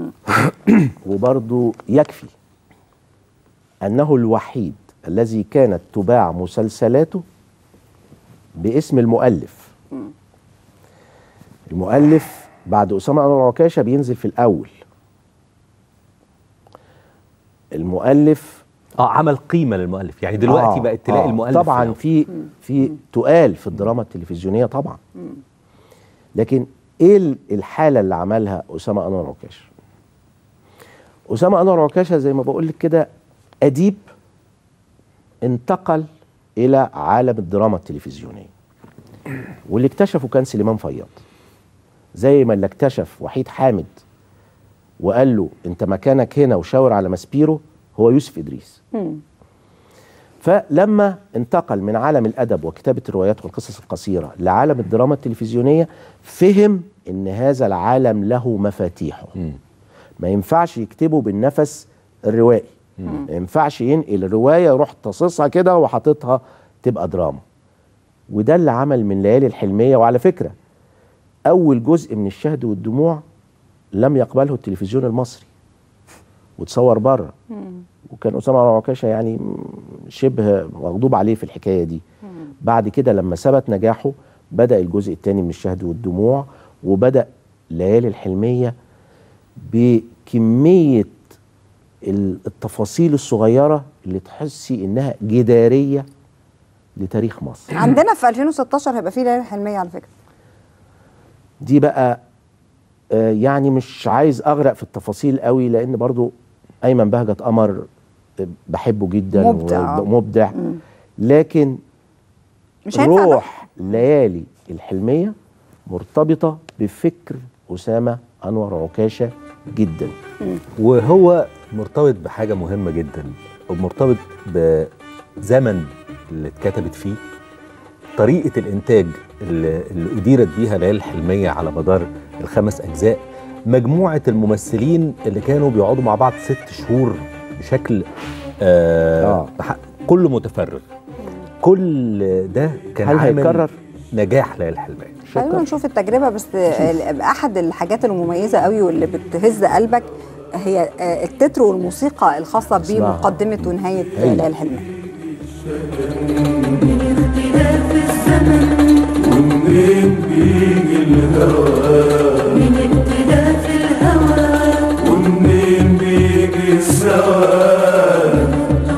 وبرضه يكفي انه الوحيد الذي كانت تباع مسلسلاته باسم المؤلف المؤلف بعد اسامه انور عكاشه بينزل في الاول المؤلف اه عمل قيمه للمؤلف يعني دلوقتي آه، بقت تلاقي آه، المؤلف طبعا يعني. في في تقال في الدراما التلفزيونيه طبعا لكن ايه ال- الحاله اللي عملها اسامه انور عكاشه اسامه انور عكاشه زي ما بقول لك كده اديب انتقل الى عالم الدراما التلفزيونيه واللي اكتشفه كان سليمان فياض زي ما اللي اكتشف وحيد حامد وقال له انت مكانك هنا وشاور على ماسبيرو هو يوسف ادريس فلما انتقل من عالم الادب وكتابه الروايات والقصص القصيره لعالم الدراما التلفزيونيه فهم ان هذا العالم له مفاتيحه ما ينفعش يكتبه بالنفس الروائي ما ينفعش ينقل الروايه يروح تصصها كده وحاططها تبقى دراما وده اللي عمل من ليالي الحلميه وعلى فكره اول جزء من الشهد والدموع لم يقبله التلفزيون المصري وتصور بره وكان اسامه أنور عكاشه يعني شبه مغضوب عليه في الحكايه دي بعد كده لما ثبت نجاحه بدا الجزء الثاني من الشهد والدموع وبدا ليالي الحلميه بكميه ال- التفاصيل الصغيره اللي تحسي انها جداريه لتاريخ مصر عندنا في 2016 هيبقى في ليالي الحلميه على فكره دي بقى آه، يعني مش عايز اغرق في التفاصيل قوي لان برضو ايمن بهجت قمر آه، بحبه جدا مبدع. ومبدع لكن مش هينفع بقى. روح ليالي الحلميه مرتبطه بفكر اسامه انور عكاشه جدا وهو مرتبط بحاجه مهمه جدا ومرتبط بزمن اللي اتكتبت فيه طريقه الانتاج اللي, اللي اديرت بيها ليالي الحلميه على مدار الخمس اجزاء مجموعه الممثلين اللي كانوا بيقعدوا مع بعض ست شهور بشكل آه آه. بح- كله متفرغ كل ده كان هل عامل هيتكرر؟ نجاح ليالي الحلمية خلينا نشوف التجربه بس ال- احد الحاجات المميزه قوي واللي بتهز قلبك هي آه، التتر والموسيقى الخاصه اسمعها. بمقدمه ونهايه هي. ليالي الحلمية ومنين بيجي الهوى من اختلاف الهوى ومنين بيجي السواد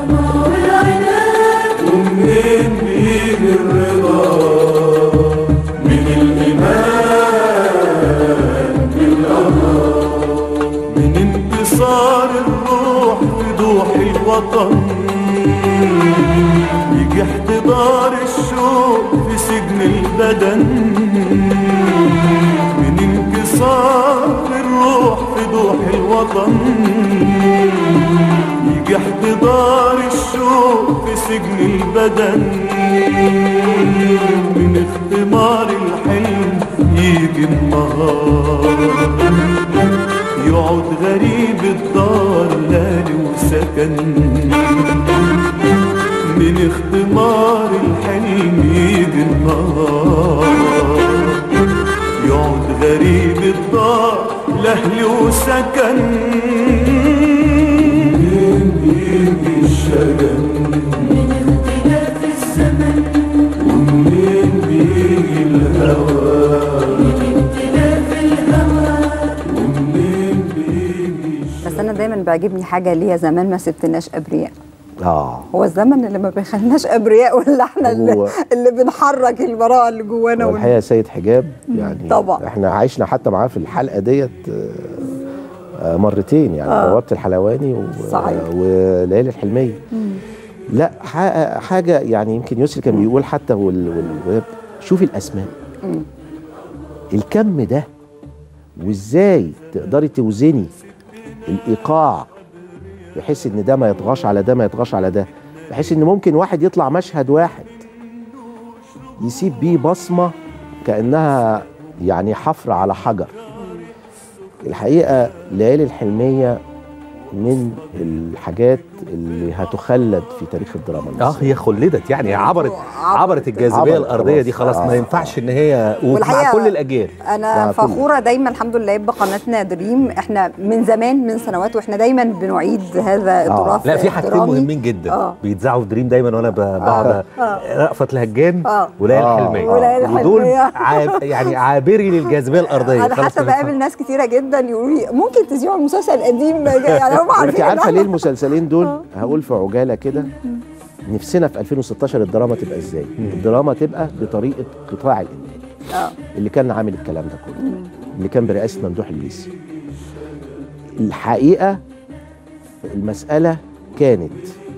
ومنين بيجي الرضا من الإيمان بالله من انتصار الروح وضوح الوطن يجي احتضار الشوق في سجن البدن من انكسار الروح في ضوح الوطن يجي احتضار الشوق في سجن البدن من اختمار الحلم يجي النهار يقعد غريب الدار لالي وسكن من اختمار الحلم يجي النهار يقعد غريب الدار لأهل وسكن منين بيجي الشجن من اختلاف الزمن ومنين بيجي الهوى من اختلاف الهوى ومنين بيجي بس انا دايما بيعجبني حاجه اللي هي زمان ما سبتناش ابرياء اه هو الزمن اللي ما بيخليناش ابرياء ولا احنا اللي, هو- اللي بنحرك البراءه اللي جوانا هو وال- الحقيقه سيد حجاب يعني طبعا. احنا عشنا حتى معاه في الحلقه ديت آه، آه، مرتين يعني آه. بوابه الحلواني و- صحيح. وليالي الحلميه لا ح- حاجه يعني يمكن يسري كان بيقول حتى وال... وال... شوفي الاسماء مم. الكم ده وازاي تقدري توزني الايقاع بحيث ان ده ما يطغاش على ده ما يطغاش على ده بحيث ان ممكن واحد يطلع مشهد واحد يسيب بيه بصمه كانها يعني حفر على حجر الحقيقه ليالي الحلميه من الحاجات اللي هتخلد في تاريخ الدراما اه المصريه هي خلدت يعني عبرت عبرت. عبرت الجاذبيه عبرت الارضيه دي خلاص. خلاص ما آه. ينفعش ان هي ومع والحقيقة- كل الاجيال انا مع كل- فخوره دايما الحمد لله بقناتنا دريم احنا من زمان من سنوات واحنا دايما بنعيد هذا التراث لا في حاجتين الدرامي. مهمين جدا آه. بيتذاعوا في دريم دايما وانا ب- بقعد رأفت الهجان آه. وليالي آه. الحلميه وليالي ودول الحلمية. عاب يعني عابري للجاذبيه الارضيه انا خلاص حتى ما ينفعش. بقابل ناس كتيره جدا يقولوا لي ممكن تذيعوا المسلسل القديم يعني هم عارفين انت إن عارفه أنا- ليه المسلسلين دول هقول في عجاله كده نفسنا في 2016 الدراما تبقى ازاي الدراما تبقى بطريقه قطاع الانتاج اه اللي كان عامل الكلام ده كله اللي كان برئاسه ممدوح الليثي الحقيقه المساله كانت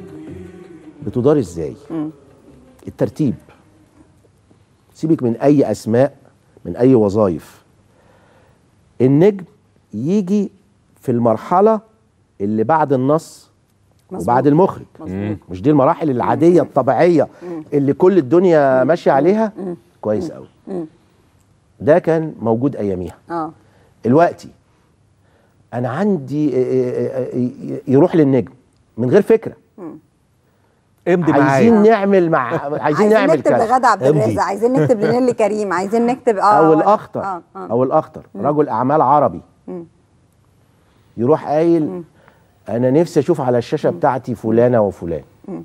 بتدار ازاي الترتيب سيبك من اي اسماء من اي وظائف النجم يجي في المرحله اللي بعد النص مظبوط. وبعد المخرج مظبوط. مش دي المراحل العاديه الطبيعيه اللي كل الدنيا ماشيه عليها كويس قوي ده كان موجود اياميها اه دلوقتي انا عندي آه، آه، آه، يروح للنجم من غير فكره امضي عايزين معايا نعمل مع عايزين عايزين نعمل نكتب كذا لغادة عبد امضي. الرازق عايزين نكتب لنيلي كريم عايزين نكتب اه او الاخطر اه اه او الاخطر رجل اعمال عربي يروح قايل انا نفسي اشوف على الشاشه بتاعتي فلانه وفلان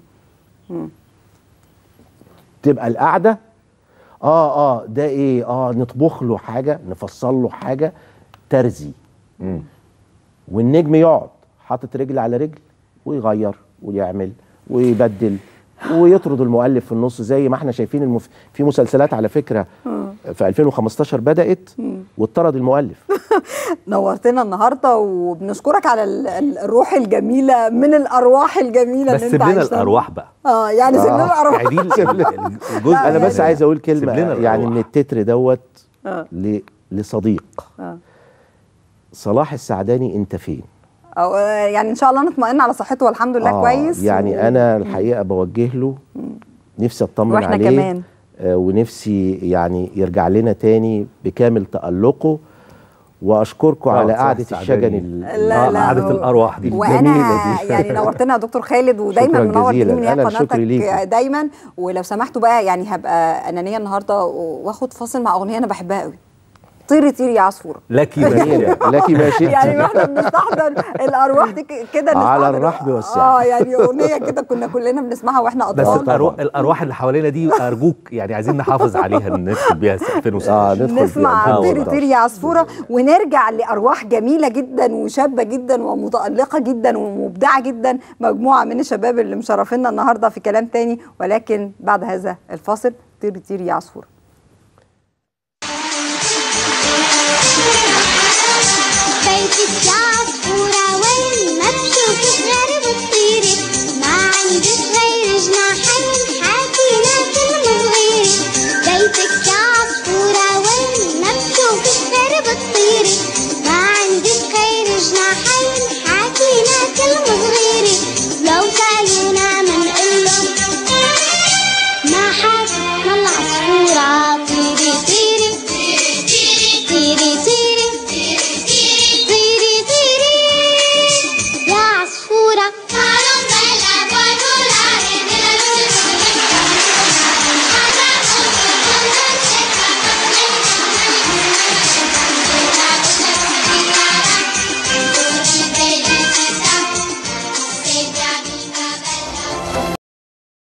تبقى القعده اه اه ده ايه اه نطبخ له حاجه نفصل له حاجه ترزي والنجم يقعد حاطط رجل على رجل ويغير ويعمل ويبدل ويطرد المؤلف في النص زي ما احنا شايفين المف... في مسلسلات على فكره في 2015 بدات واتطرد المؤلف نورتنا النهارده وبنشكرك على ال- ال- الروح الجميله من الارواح الجميله بس اللي سيب انت لنا عايشها. الارواح بقى اه يعني سيب لنا الارواح يعني دي ال- ال- الجزء انا بس عايز اقول سيب كلمه لنا يعني الأرواح. من التتر دوت آه. ل... لصديق آه. صلاح السعداني انت فين أو يعني ان شاء الله نطمئن على صحته والحمد لله كويس يعني و- انا الحقيقه بوجه له نفسي اطمن وإحنا عليه كمان. آه ونفسي يعني يرجع لنا تاني بكامل تألقه واشكركم آه، على بصراحة قعده سعداني. الشجن ال- لا، لا، قعدة هو- الأرواح دي وانا الجميلة دي. يعني نورتنا يا دكتور خالد ودايما شكراً منور جزيلاً. تجيب من هي أنا الشكر قناتك ليكي. دايما ولو سمحتوا بقى يعني هبقى انانيه النهارده واخد فاصل مع اغنيه انا بحبها قوي طيري طيري يا عصفوره لك ما لك ما شئت يعني واحنا بنستحضر الارواح دي ك- كده على نستحضر- الرحب والسعة. اه يعني اغنيه كده كنا كلنا بنسمعها واحنا بس اطفال الأرواح, الأرواح اللي حوالينا دي أرجوك يعني عايزين نحافظ عليها ندخل بيها 2016 اه ندخل نسمع آه طيري والله. طيري يا عصفوره ونرجع لارواح جميله جدا وشابه جدا ومتالقه جدا ومبدعه جدا مجموعه من الشباب اللي مشرفينا النهارده في كلام تاني ولكن بعد هذا الفاصل طيري طيري يا عصفوره بيتك يا عصفورة وين ما تشوفك غير بتطيري ما عندك